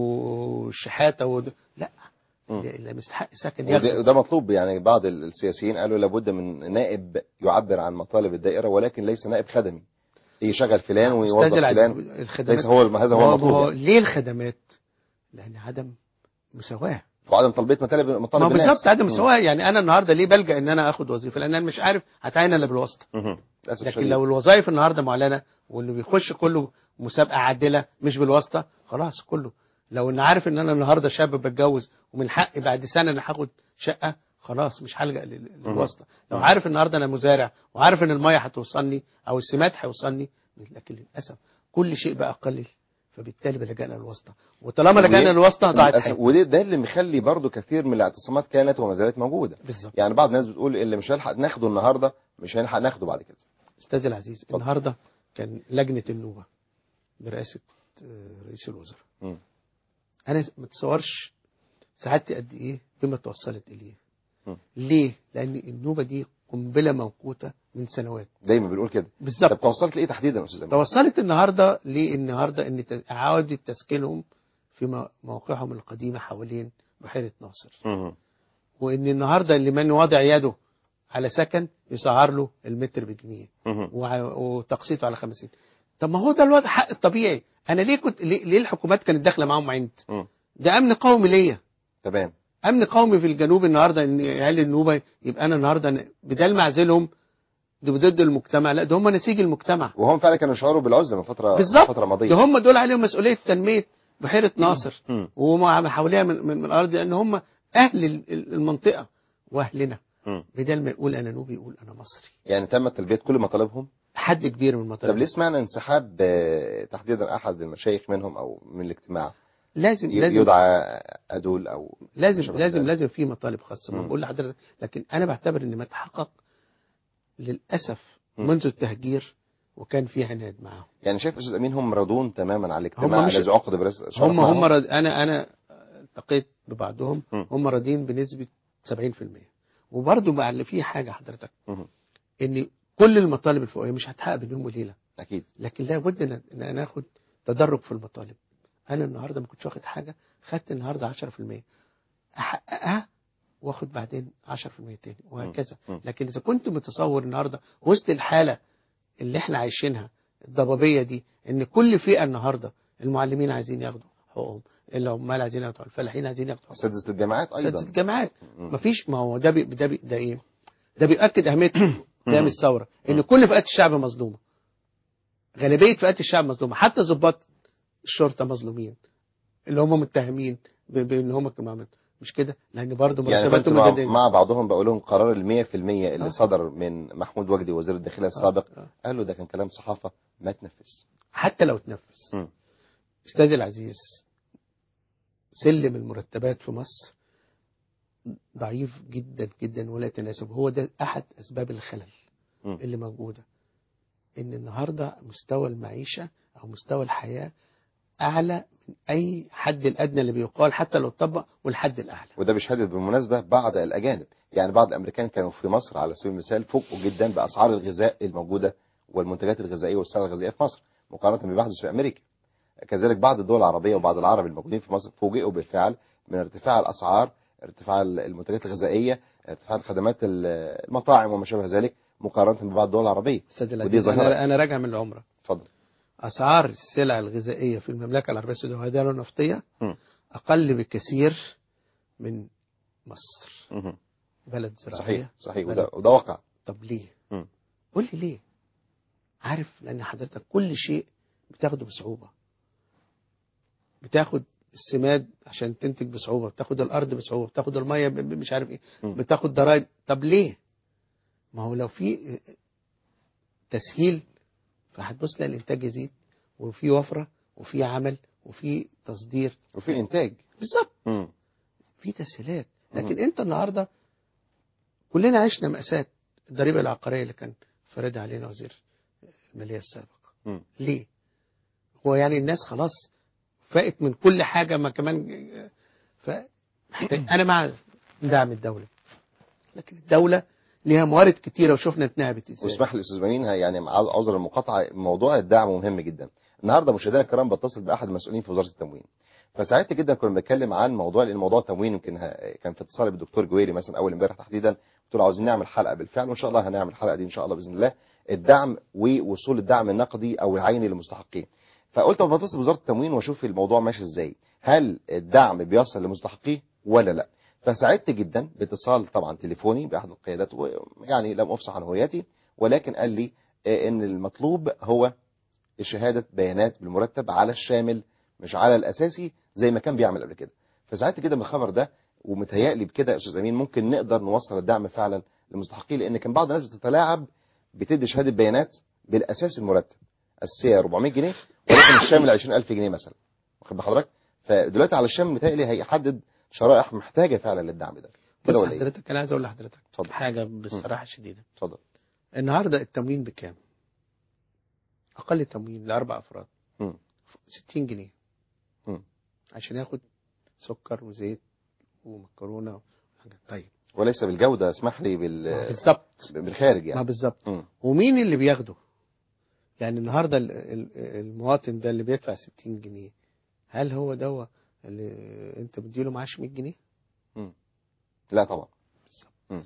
والشحاته ود... لا مم. اللي مستحق سكن وده, ياخده وده مطلوب يعني بعض السياسيين قالوا لابد من نائب يعبر عن مطالب الدائرة ولكن ليس نائب خدمي يشغل فلان ويوظف أستاذ العزيز، فلان الخدمات ليس هو هذا هو المطلوب يعني. ليه الخدمات؟ لان عدم مساواه وعدم تلبية مطالب مطالب ما الناس بالظبط عدم مم. مساواه يعني انا النهارده ليه بلجا ان انا اخد وظيفه لان انا مش عارف هتعين الا بالواسطه مهم. للأسف لكن الشديد. لو الوظائف النهارده معلنه واللي بيخش كله مسابقه عادله مش بالواسطه خلاص كله لو ان عارف ان انا النهارده شاب بتجوز ومن حقي بعد سنه انا هاخد شقه خلاص مش هلجا لل- للواسطه لو مم. عارف النهارده انا مزارع وعارف ان الميه هتوصلني او السماد هيوصلني لكن للاسف كل شيء بقى قليل فبالتالي بلجأنا للواسطه وطالما لجأنا ودي- للواسطه ضاعت للأسف- حياتي وده ده اللي مخلي برضو كثير من الاعتصامات كانت وما زالت موجودة بالظبط يعني بعض الناس بتقول اللي مش هيلحق ناخده النهاردة مش هيلحق ناخده بعد كده استاذ العزيز النهارده كان لجنه النوبه برئاسه آه، رئيس الوزراء مم. انا ما تصورش سعادتي قد ايه بما توصلت اليه مم. ليه لان النوبه دي قنبله موقوته من سنوات دايما بنقول كده بالظبط طب توصلت لايه تحديدا يا استاذ أمين؟ توصلت النهارده للنهارده ان ت- اعاده تسكينهم في مو- مواقعهم القديمه حوالين بحيره ناصر مهم. وان النهارده اللي من وضع يده على سكن يسعر له المتر بجنيه مهم. وع- وتقسيطه على 50 طب ما هو ده الوضع حق الطبيعي انا ليه كنت ليه, ليه الحكومات كانت داخله معاهم عند مم. ده امن قومي ليا تمام امن قومي في الجنوب النهارده ان عيال النوبه يبقى انا النهارده ن- بدل ما اعزلهم ده ضد المجتمع لا ده هم نسيج المجتمع وهم فعلا كانوا يشعروا بالعزله من فتره بالظبط فتره ماضيه ده هم دول عليهم مسؤوليه تنميه بحيره ناصر مم. وما حواليها من, من, من الارض لان هم اهل ال- ال- المنطقه واهلنا مم. بدل ما يقول انا نوبي يقول انا مصري يعني تم تلبيه كل مطالبهم حد كبير من طب المطالب ليه سمعنا انسحاب آه، تحديدا احد المشايخ منهم او من الاجتماع لازم ي- لازم يدعى ادول او لازم شبه لازم ذلك. لازم في مطالب خاصه ما مم. بقول لحضرتك لكن انا بعتبر ان ما تحقق للاسف مم. منذ التهجير وكان في عناد معاهم يعني شايف استاذ امين هم راضون تماما على الاجتماع هم مش- الذي عقد برئاسه الشرف هم معهم؟ هم رد... انا انا التقيت ببعضهم مم. هم راضيين بنسبه 70% وبرضه بقى اللي فيه حاجه حضرتك مم. ان كل المطالب الفوقيه مش هتحقق بين يوم وليله اكيد لكن لابد ان ان ناخد تدرج في المطالب انا النهارده ما كنتش واخد حاجه خدت النهارده 10% احققها واخد بعدين 10% تاني وهكذا مم. لكن اذا كنت متصور النهارده وسط الحاله اللي احنا عايشينها الضبابيه دي ان كل فئه النهارده المعلمين عايزين ياخدوا حقوقهم العمال عايزين ياخدوا الفلاحين عايزين ياخدوا حقوقهم اساتذه الجامعات ايضا اساتذه الجامعات مم. مفيش ما هو ده بي ده بي ده ايه ده بيؤكد اهميه قيام الثوره ان كل فئات الشعب مظلومه غالبيه فئات الشعب مظلومه حتى ضباط الشرطه مظلومين اللي هم متهمين ب- بان هم كانوا عملوا مش كده لان برضه يعني كنت مرتباتهم مع, مجددة. مع بعضهم بقول لهم قرار ال 100% اللي آه. صدر من محمود وجدي وزير الداخليه السابق آه. قالوا ده كان كلام صحافه ما تنفذ حتى لو تنفذ مم. استاذ العزيز سلم المرتبات في مصر ضعيف جدا جدا ولا يتناسب هو ده احد اسباب الخلل مم. اللي موجوده ان النهارده مستوى المعيشه او مستوى الحياه اعلى من اي حد الادنى اللي بيقال حتى لو اتطبق والحد الاعلى وده بيشهد بالمناسبه بعض الاجانب يعني بعض الامريكان كانوا في مصر على سبيل المثال فوقوا جدا باسعار الغذاء الموجوده والمنتجات الغذائيه والسلع الغذائيه في مصر مقارنه بما يحدث في امريكا كذلك بعض الدول العربيه وبعض العرب الموجودين في مصر فوجئوا بالفعل من ارتفاع الاسعار ارتفاع المنتجات الغذائيه ارتفاع الخدمات المطاعم وما شابه ذلك مقارنه ببعض الدول العربيه استاذ ودي العزيز ظاهره انا انا راجع من العمره اتفضل اسعار السلع الغذائيه في المملكه العربيه السعوديه والدوله النفطيه مم. اقل بكثير من مصر مهم. بلد زراعيه صحيح صحيح بلد وده, وده واقع طب ليه؟ مم. قول لي ليه؟ عارف لان حضرتك كل شيء بتاخده بصعوبه. بتاخد السماد عشان تنتج بصعوبه، بتاخد الارض بصعوبه، بتاخد الميه ب- ب- مش عارف ايه، مم. بتاخد ضرائب، طب ليه؟ ما هو لو في تسهيل فهتبص تلاقي الانتاج يزيد وفي وفره وفي عمل وفي تصدير وفي انتاج بالظبط مم. في تسهيلات مم. لكن انت النهارده كلنا عشنا مأساة الضريبة العقارية اللي كان فارضها علينا وزير الماليه السابق مم. ليه هو يعني الناس خلاص فاقت من كل حاجه ما كمان ف انا مع دعم الدوله لكن الدوله ليها موارد كتيره وشفنا اتنهبت ازاي واسمح لي استاذ مين يعني عاوز- عذر المقاطعه موضوع الدعم مهم جدا النهارده مشاهدينا الكرام بتصل باحد المسؤولين في وزاره التموين فسعدت جدا كنا بنتكلم عن موضوع لان موضوع التموين يمكن ه- كان في اتصال بالدكتور جويري مثلا اول امبارح تحديدا قلت له عاوزين نعمل حلقه بالفعل وان شاء الله هنعمل الحلقه دي ان شاء الله باذن الله الدعم ووصول الدعم النقدي او العيني للمستحقين فقلت طب بتصل بوزاره التموين واشوف الموضوع ماشي ازاي هل الدعم بيصل لمستحقيه ولا لا فسعدت جدا باتصال طبعا تليفوني باحد القيادات ويعني لم افصح عن هويتي ولكن قال لي آه، ان المطلوب هو شهاده بيانات بالمرتب على الشامل مش على الاساسي زي ما كان بيعمل قبل كده فسعدت جدا بالخبر ده ومتهيألي بكده يا استاذ امين ممكن نقدر نوصل الدعم فعلا للمستحقين لان كان بعض الناس بتتلاعب بتدي شهاده بيانات بالاساس المرتب السعر 400 جنيه ولكن الشامل 20000 جنيه مثلا واخد بال حضرتك فدلوقتي على الشامل متهيألي هيحدد شرائح محتاجه فعلا للدعم ده بص كده ولا ايه؟ حضرتك انا عايز اقول لحضرتك اتفضل. حاجه بصراحه شديده اتفضل النهارده التموين بكام؟ اقل تموين لاربع افراد مم. 60 جنيه مم. عشان ياخد سكر وزيت ومكرونه وحاجات طيب وليس بالجوده اسمح لي بال بالظبط بالخارج ما يعني بالظبط مم. ومين اللي بياخده؟ يعني النهارده ال- ال- المواطن ده اللي بيدفع 60 جنيه هل هو ده اللي انت مديله معاش 100 جنيه؟ لا طبعا مم.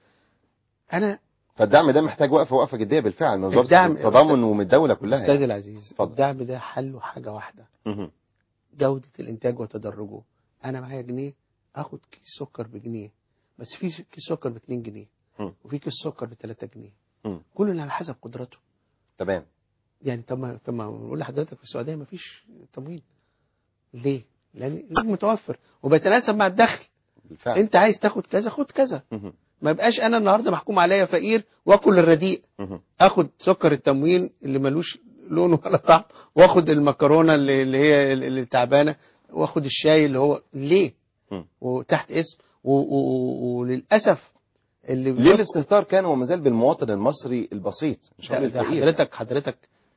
انا فالدعم ده محتاج وقفه وقفه جديه بالفعل من وزاره الدعم- التضامن ومن الدوله كلها استاذ يعني. العزيز اتفضل. الدعم ده حله حاجه واحده مهم. جودة الإنتاج وتدرجه أنا معايا جنيه أخد كيس سكر بجنيه بس في كيس سكر ب 2 جنيه مم. وفي كيس سكر ب 3 جنيه مم. كل على حسب قدرته تمام يعني طب ما طب ما نقول لحضرتك في السعودية ما فيش تموين ليه؟ لأن متوفر وبيتناسب مع الدخل بالفعل أنت عايز تاخد كذا خد كذا مهم. ما يبقاش أنا النهاردة محكوم عليا فقير وآكل الرديء مهم. اخد سكر التموين اللي ملوش لون ولا طعم واخد المكرونه اللي, اللي هي اللي تعبانه واخد الشاي اللي هو ليه مم. وتحت اسم و- و- و- وللاسف اللي ليه الاستهتار كان وما زال بالمواطن المصري البسيط مش هقول ده ده الفقير حضرتك حضرتك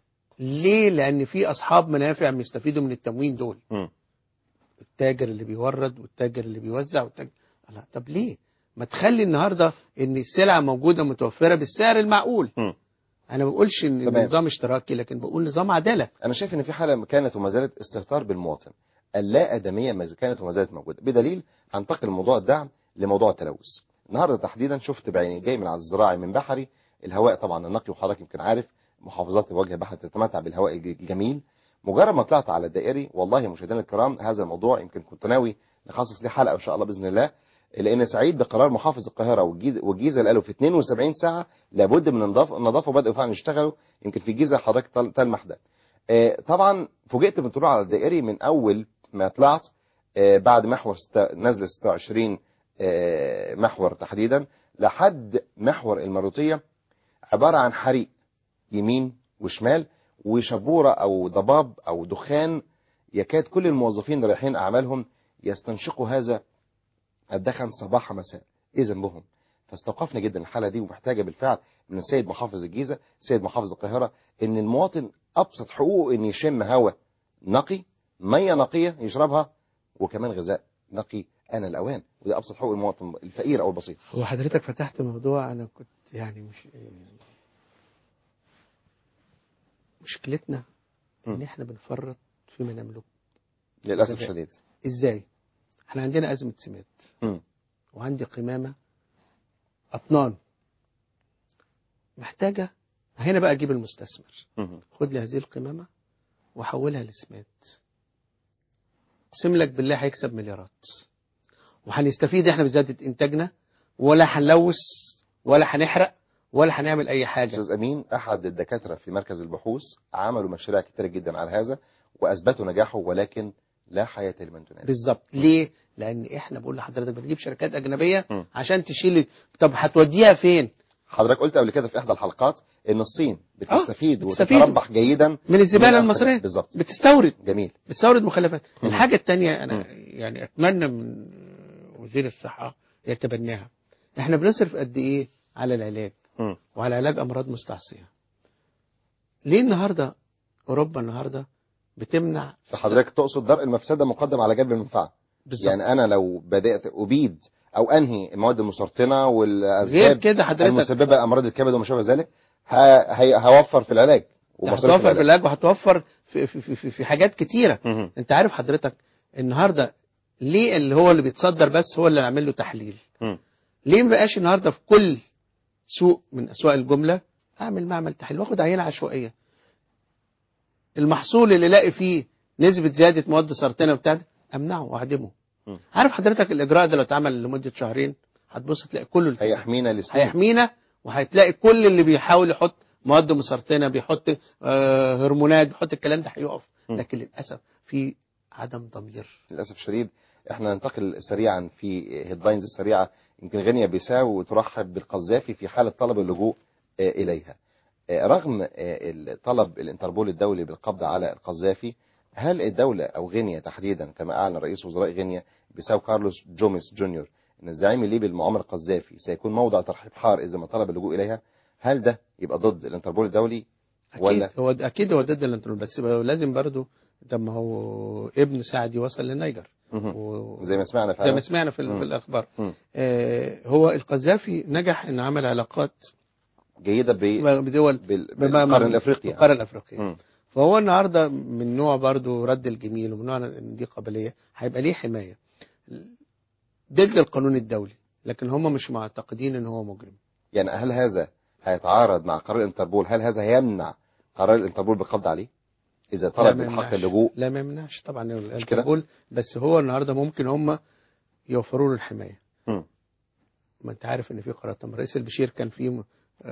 ليه لان في اصحاب منافع بيستفيدوا من التموين دول مم. التاجر اللي بيورد والتاجر اللي بيوزع والتاجر لا طب ليه ما تخلي النهارده ان السلعه موجوده متوفره بالسعر المعقول مم. انا ما بقولش ان تمام. نظام اشتراكي لكن بقول نظام عداله انا شايف ان في حاله كانت وما زالت استهتار بالمواطن اللا ادميه ما كانت وما زالت موجوده بدليل هنتقل من موضوع الدعم لموضوع التلوث النهارده تحديدا شفت بعيني جاي من على الزراعي من بحري الهواء طبعا النقي وحضرتك يمكن عارف محافظات وجه بحر تتمتع بالهواء الج- الجميل مجرد ما طلعت على الدائري والله مشاهدينا الكرام هذا الموضوع يمكن كنت ناوي نخصص ليه حلقه ان شاء الله باذن الله لان سعيد بقرار محافظ القاهره والجيز- والجيزه اللي قالوا في 72 ساعه لابد من النظافه النظافه وبداوا فعلا يشتغلوا يمكن في الجيزه حضرتك تل- تلمح ده آه، طبعا فوجئت بالطلوع على الدائري من اول ما طلعت آه، بعد محور ست- نزل 26 آه، محور تحديدا لحد محور المروطيه عباره عن حريق يمين وشمال وشبوره او ضباب او دخان يكاد كل الموظفين اللي رايحين اعمالهم يستنشقوا هذا الدخن صباح مساء ايه ذنبهم فاستوقفنا جدا الحاله دي ومحتاجه بالفعل من السيد محافظ الجيزه السيد محافظ القاهره ان المواطن ابسط حقوقه ان يشم هواء نقي ميه نقيه يشربها وكمان غذاء نقي انا الاوان وده ابسط حقوق المواطن الفقير او البسيط هو حضرتك فتحت موضوع انا كنت يعني مش مشكلتنا ان م. احنا بنفرط فيما نملك للاسف غذاء. الشديد ازاي احنا عندنا ازمه سمات م. وعندي قمامه اطنان محتاجه هنا بقى اجيب المستثمر مهم. خد لي هذه القمامه وحولها لسمات اقسم لك بالله هيكسب مليارات وهنستفيد احنا بزياده انتاجنا ولا هنلوث ولا هنحرق ولا هنعمل اي حاجه استاذ امين احد الدكاتره في مركز البحوث عملوا مشاريع كتيره جدا على هذا واثبتوا نجاحه ولكن لا حياه لمن تنادي بالظبط ليه لان احنا بقول لحضرتك بنجيب شركات اجنبيه م. عشان تشيل طب هتوديها فين حضرتك قلت قبل كده في احدى الحلقات ان الصين بتستفيد بتستفيد. وتتربح جيدا من الزباله الآخرين. المصريه بالظبط بتستورد جميل بتستورد مخلفات م. الحاجه الثانيه انا يعني اتمنى من وزير الصحه يتبناها احنا بنصرف قد ايه على العلاج م. وعلى علاج امراض مستعصيه ليه النهارده اوروبا النهارده بتمنع فحضرتك تقصد درء المفسده مقدم على جلب المنفعه بالظبط. يعني انا لو بدات ابيد او انهي المواد المسرطنه والاسباب غير كده حضرتك- المسببه لامراض الكبد وما شابه ذلك ه- هي- هوفر في العلاج ومصاريف هتوفر في العلاج وهتوفر في, في, في, في, في حاجات كتيره مهم. انت عارف حضرتك النهارده ليه اللي هو اللي بيتصدر بس هو اللي نعمل له تحليل مم. ليه ما بقاش النهارده في كل سوق من اسواق الجمله اعمل معمل تحليل واخد عينه عشوائيه المحصول اللي الاقي فيه نسبه زياده مواد سرطانيه وبتاع ده، امنعه واعدمه مم. عارف حضرتك الاجراء ده لو اتعمل لمده شهرين هتبص تلاقي كله التزم. هيحمينا لسنين هيحمينا وهتلاقي كل اللي بيحاول يحط مواد مسرطنه بيحط آه هرمونات بيحط الكلام ده هيقف م. لكن للاسف في عدم ضمير للاسف الشديد احنا ننتقل سريعا في هيدلاينز سريعه يمكن غينيا بيساو ترحب بالقذافي في حاله طلب اللجوء آه، اليها آه، رغم آه، طلب الانتربول الدولي بالقبض على القذافي هل الدولة أو غينيا تحديدا كما أعلن رئيس وزراء غينيا بيساو كارلوس جوميس جونيور أن الزعيم الليبي المعمر القذافي سيكون موضع ترحيب حار إذا ما طلب اللجوء إليها هل ده يبقى ضد الانتربول الدولي ولا اكيد هو اكيد هو ضد الانترول بس لازم برضو طب ما هو ابن سعدي وصل للنيجر مهم. و... زي ما سمعنا زي فعلا ما سمعنا في, ال- مم. في الاخبار مم. آه هو القذافي نجح انه عمل علاقات جيدة ب... بدول بال... بما- بالقرن الأفريقي يعني. بالقاره الافريقيه مم. فهو النهارده من نوع برضو رد الجميل ومن نوع ان دي قبليه هيبقى ليه حمايه ضد القانون الدولي لكن هم مش معتقدين ان هو مجرم يعني هل هذا هيتعارض مع قرار الانتربول هل هذا هيمنع قرار الانتربول بالقبض عليه إذا لا طلب ما من حق يمنعش. اللجوء لا ما يمنعش طبعا كده؟ الانتربول بس هو النهارده ممكن هم يوفروا له الحمايه مم. ما انت عارف ان في قرارات طب رئيس البشير كان في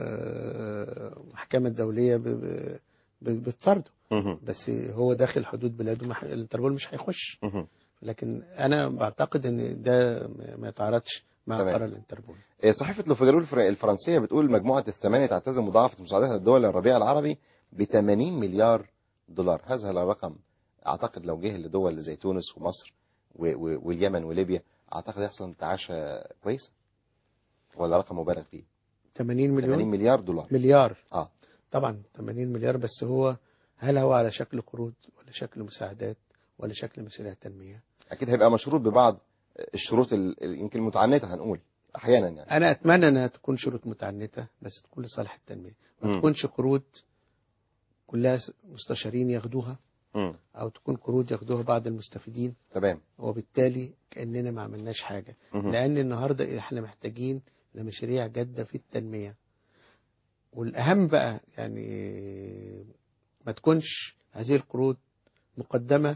آه، محكمه دوليه ب- ب- ب- بتطرده مهم. بس هو داخل حدود بلاده ما ح- الانتربول مش هيخش مهم. لكن انا بعتقد ان ده ما يتعارضش مع تمام. قرار الانتربول إيه، صحيفة لوفيجارو الفر- الفرنسية بتقول مجموعة الثمانية تعتزم مضاعفة مساعدات الدول الربيع العربي ب 80 مليار دولار هذا الرقم أعتقد لو جه لدول زي تونس ومصر و- و- واليمن وليبيا أعتقد يحصل انتعاشة كويسة ولا رقم مبالغ فيه 80 مليون 80 مليار دولار مليار اه طبعا 80 مليار بس هو هل هو على شكل قروض ولا شكل مساعدات ولا شكل مشاريع تنميه أكيد هيبقى مشروط ببعض الشروط ال- ال- يمكن المتعنتة هنقول أحيانا يعني انا اتمنى انها تكون شروط متعنته بس تكون لصالح التنميه ما مم. تكونش قروض كلها س- مستشارين ياخدوها مم. او تكون قروض ياخدوها بعض المستفيدين تمام وبالتالي كاننا ما عملناش حاجه مهم. لان النهارده احنا محتاجين لمشاريع جاده في التنميه والاهم بقى يعني ما تكونش هذه القروض مقدمه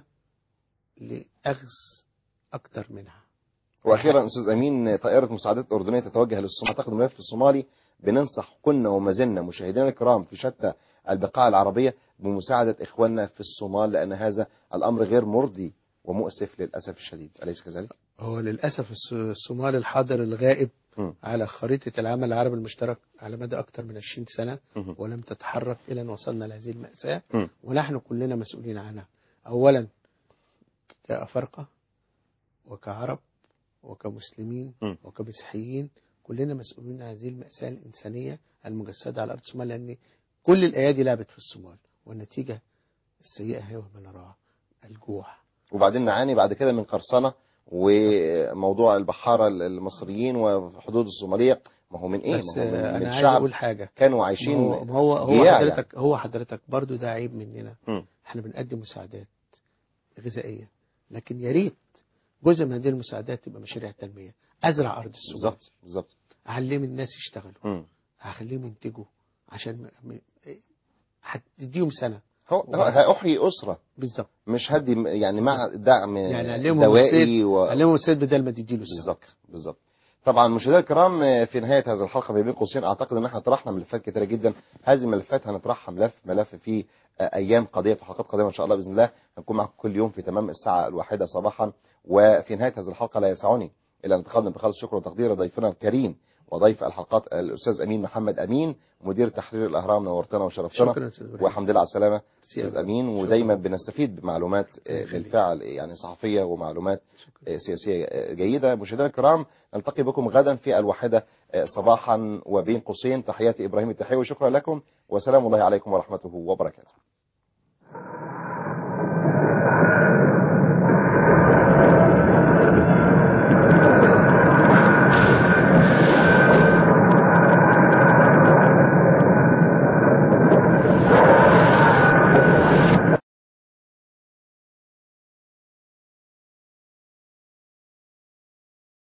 لاخذ اكتر منها واخيرا استاذ امين طائره مساعدات اردنيه تتوجه للصومال اعتقد الملف الصومالي بننصح كنا وما زلنا مشاهدينا الكرام في شتى البقاع العربيه بمساعده اخواننا في الصومال لان هذا الامر غير مرضي ومؤسف للاسف الشديد اليس كذلك؟ هو للاسف الص- الصومال الحاضر الغائب مم. على خريطه العمل العربي المشترك على مدى اكثر من 20 سنه مهم. ولم تتحرك الى ان وصلنا لهذه الماساه مم. ونحن كلنا مسؤولين عنها اولا كافارقه وكعرب وكمسلمين مم. وكمسيحيين كلنا مسؤولين عن هذه الماساه الانسانيه المجسده على ارض الصومال لان كل الايادي لعبت في الصومال والنتيجه السيئه هي ما نراها الجوع وبعدين نعاني بعد كده من قرصنه وموضوع البحاره المصريين والحدود الصوماليه ما هو من ايه؟ بس ما هو من, آه، من انا عايز الشعب اقول حاجه كانوا عايشين ما هو ما هو, هو جياع حضرتك هو حضرتك برضو ده عيب مننا مم. احنا بنقدم مساعدات غذائيه لكن يا ريت جزء من هذه المساعدات تبقى مشاريع تنميه ازرع ارض الصومال بالظبط بالظبط اعلم الناس يشتغلوا مم. هخليهم ينتجوا عشان م- م- هتديهم سنه هو هو- هأحيي أسرة بالظبط مش هدي يعني مع دعم يعني علمهم دوائي الصيد و... علمهم الصيد بدل ما تديله السمك بالظبط بالظبط طبعا مشاهدينا الكرام في نهايه هذه الحلقه ما بين قوسين اعتقد ان احنا طرحنا ملفات كثيره جدا هذه الملفات هنطرحها ملف ملف في ايام قادمه في حلقات قادمه ان شاء الله باذن الله هنكون معكم كل يوم في تمام الساعه الواحده صباحا وفي نهايه هذه الحلقه لا يسعني الا ان اتخذنا بخالص الشكر وتقدير ضيفنا الكريم وضيف الحلقات الأستاذ أمين محمد أمين مدير تحرير الأهرام نورتنا وشرفتنا شكرا أستاذ إبراهيم. والحمد لله على السلامة شكرا. أستاذ أمين ودايما بنستفيد بمعلومات آه، بالفعل يعني صحفية ومعلومات آه، سياسية آه، جيدة مشاهدينا الكرام نلتقي بكم غدا في الواحدة آه، صباحا وبين قوسين تحياتي إبراهيم التحية وشكرا لكم وسلام الله عليكم ورحمته وبركاته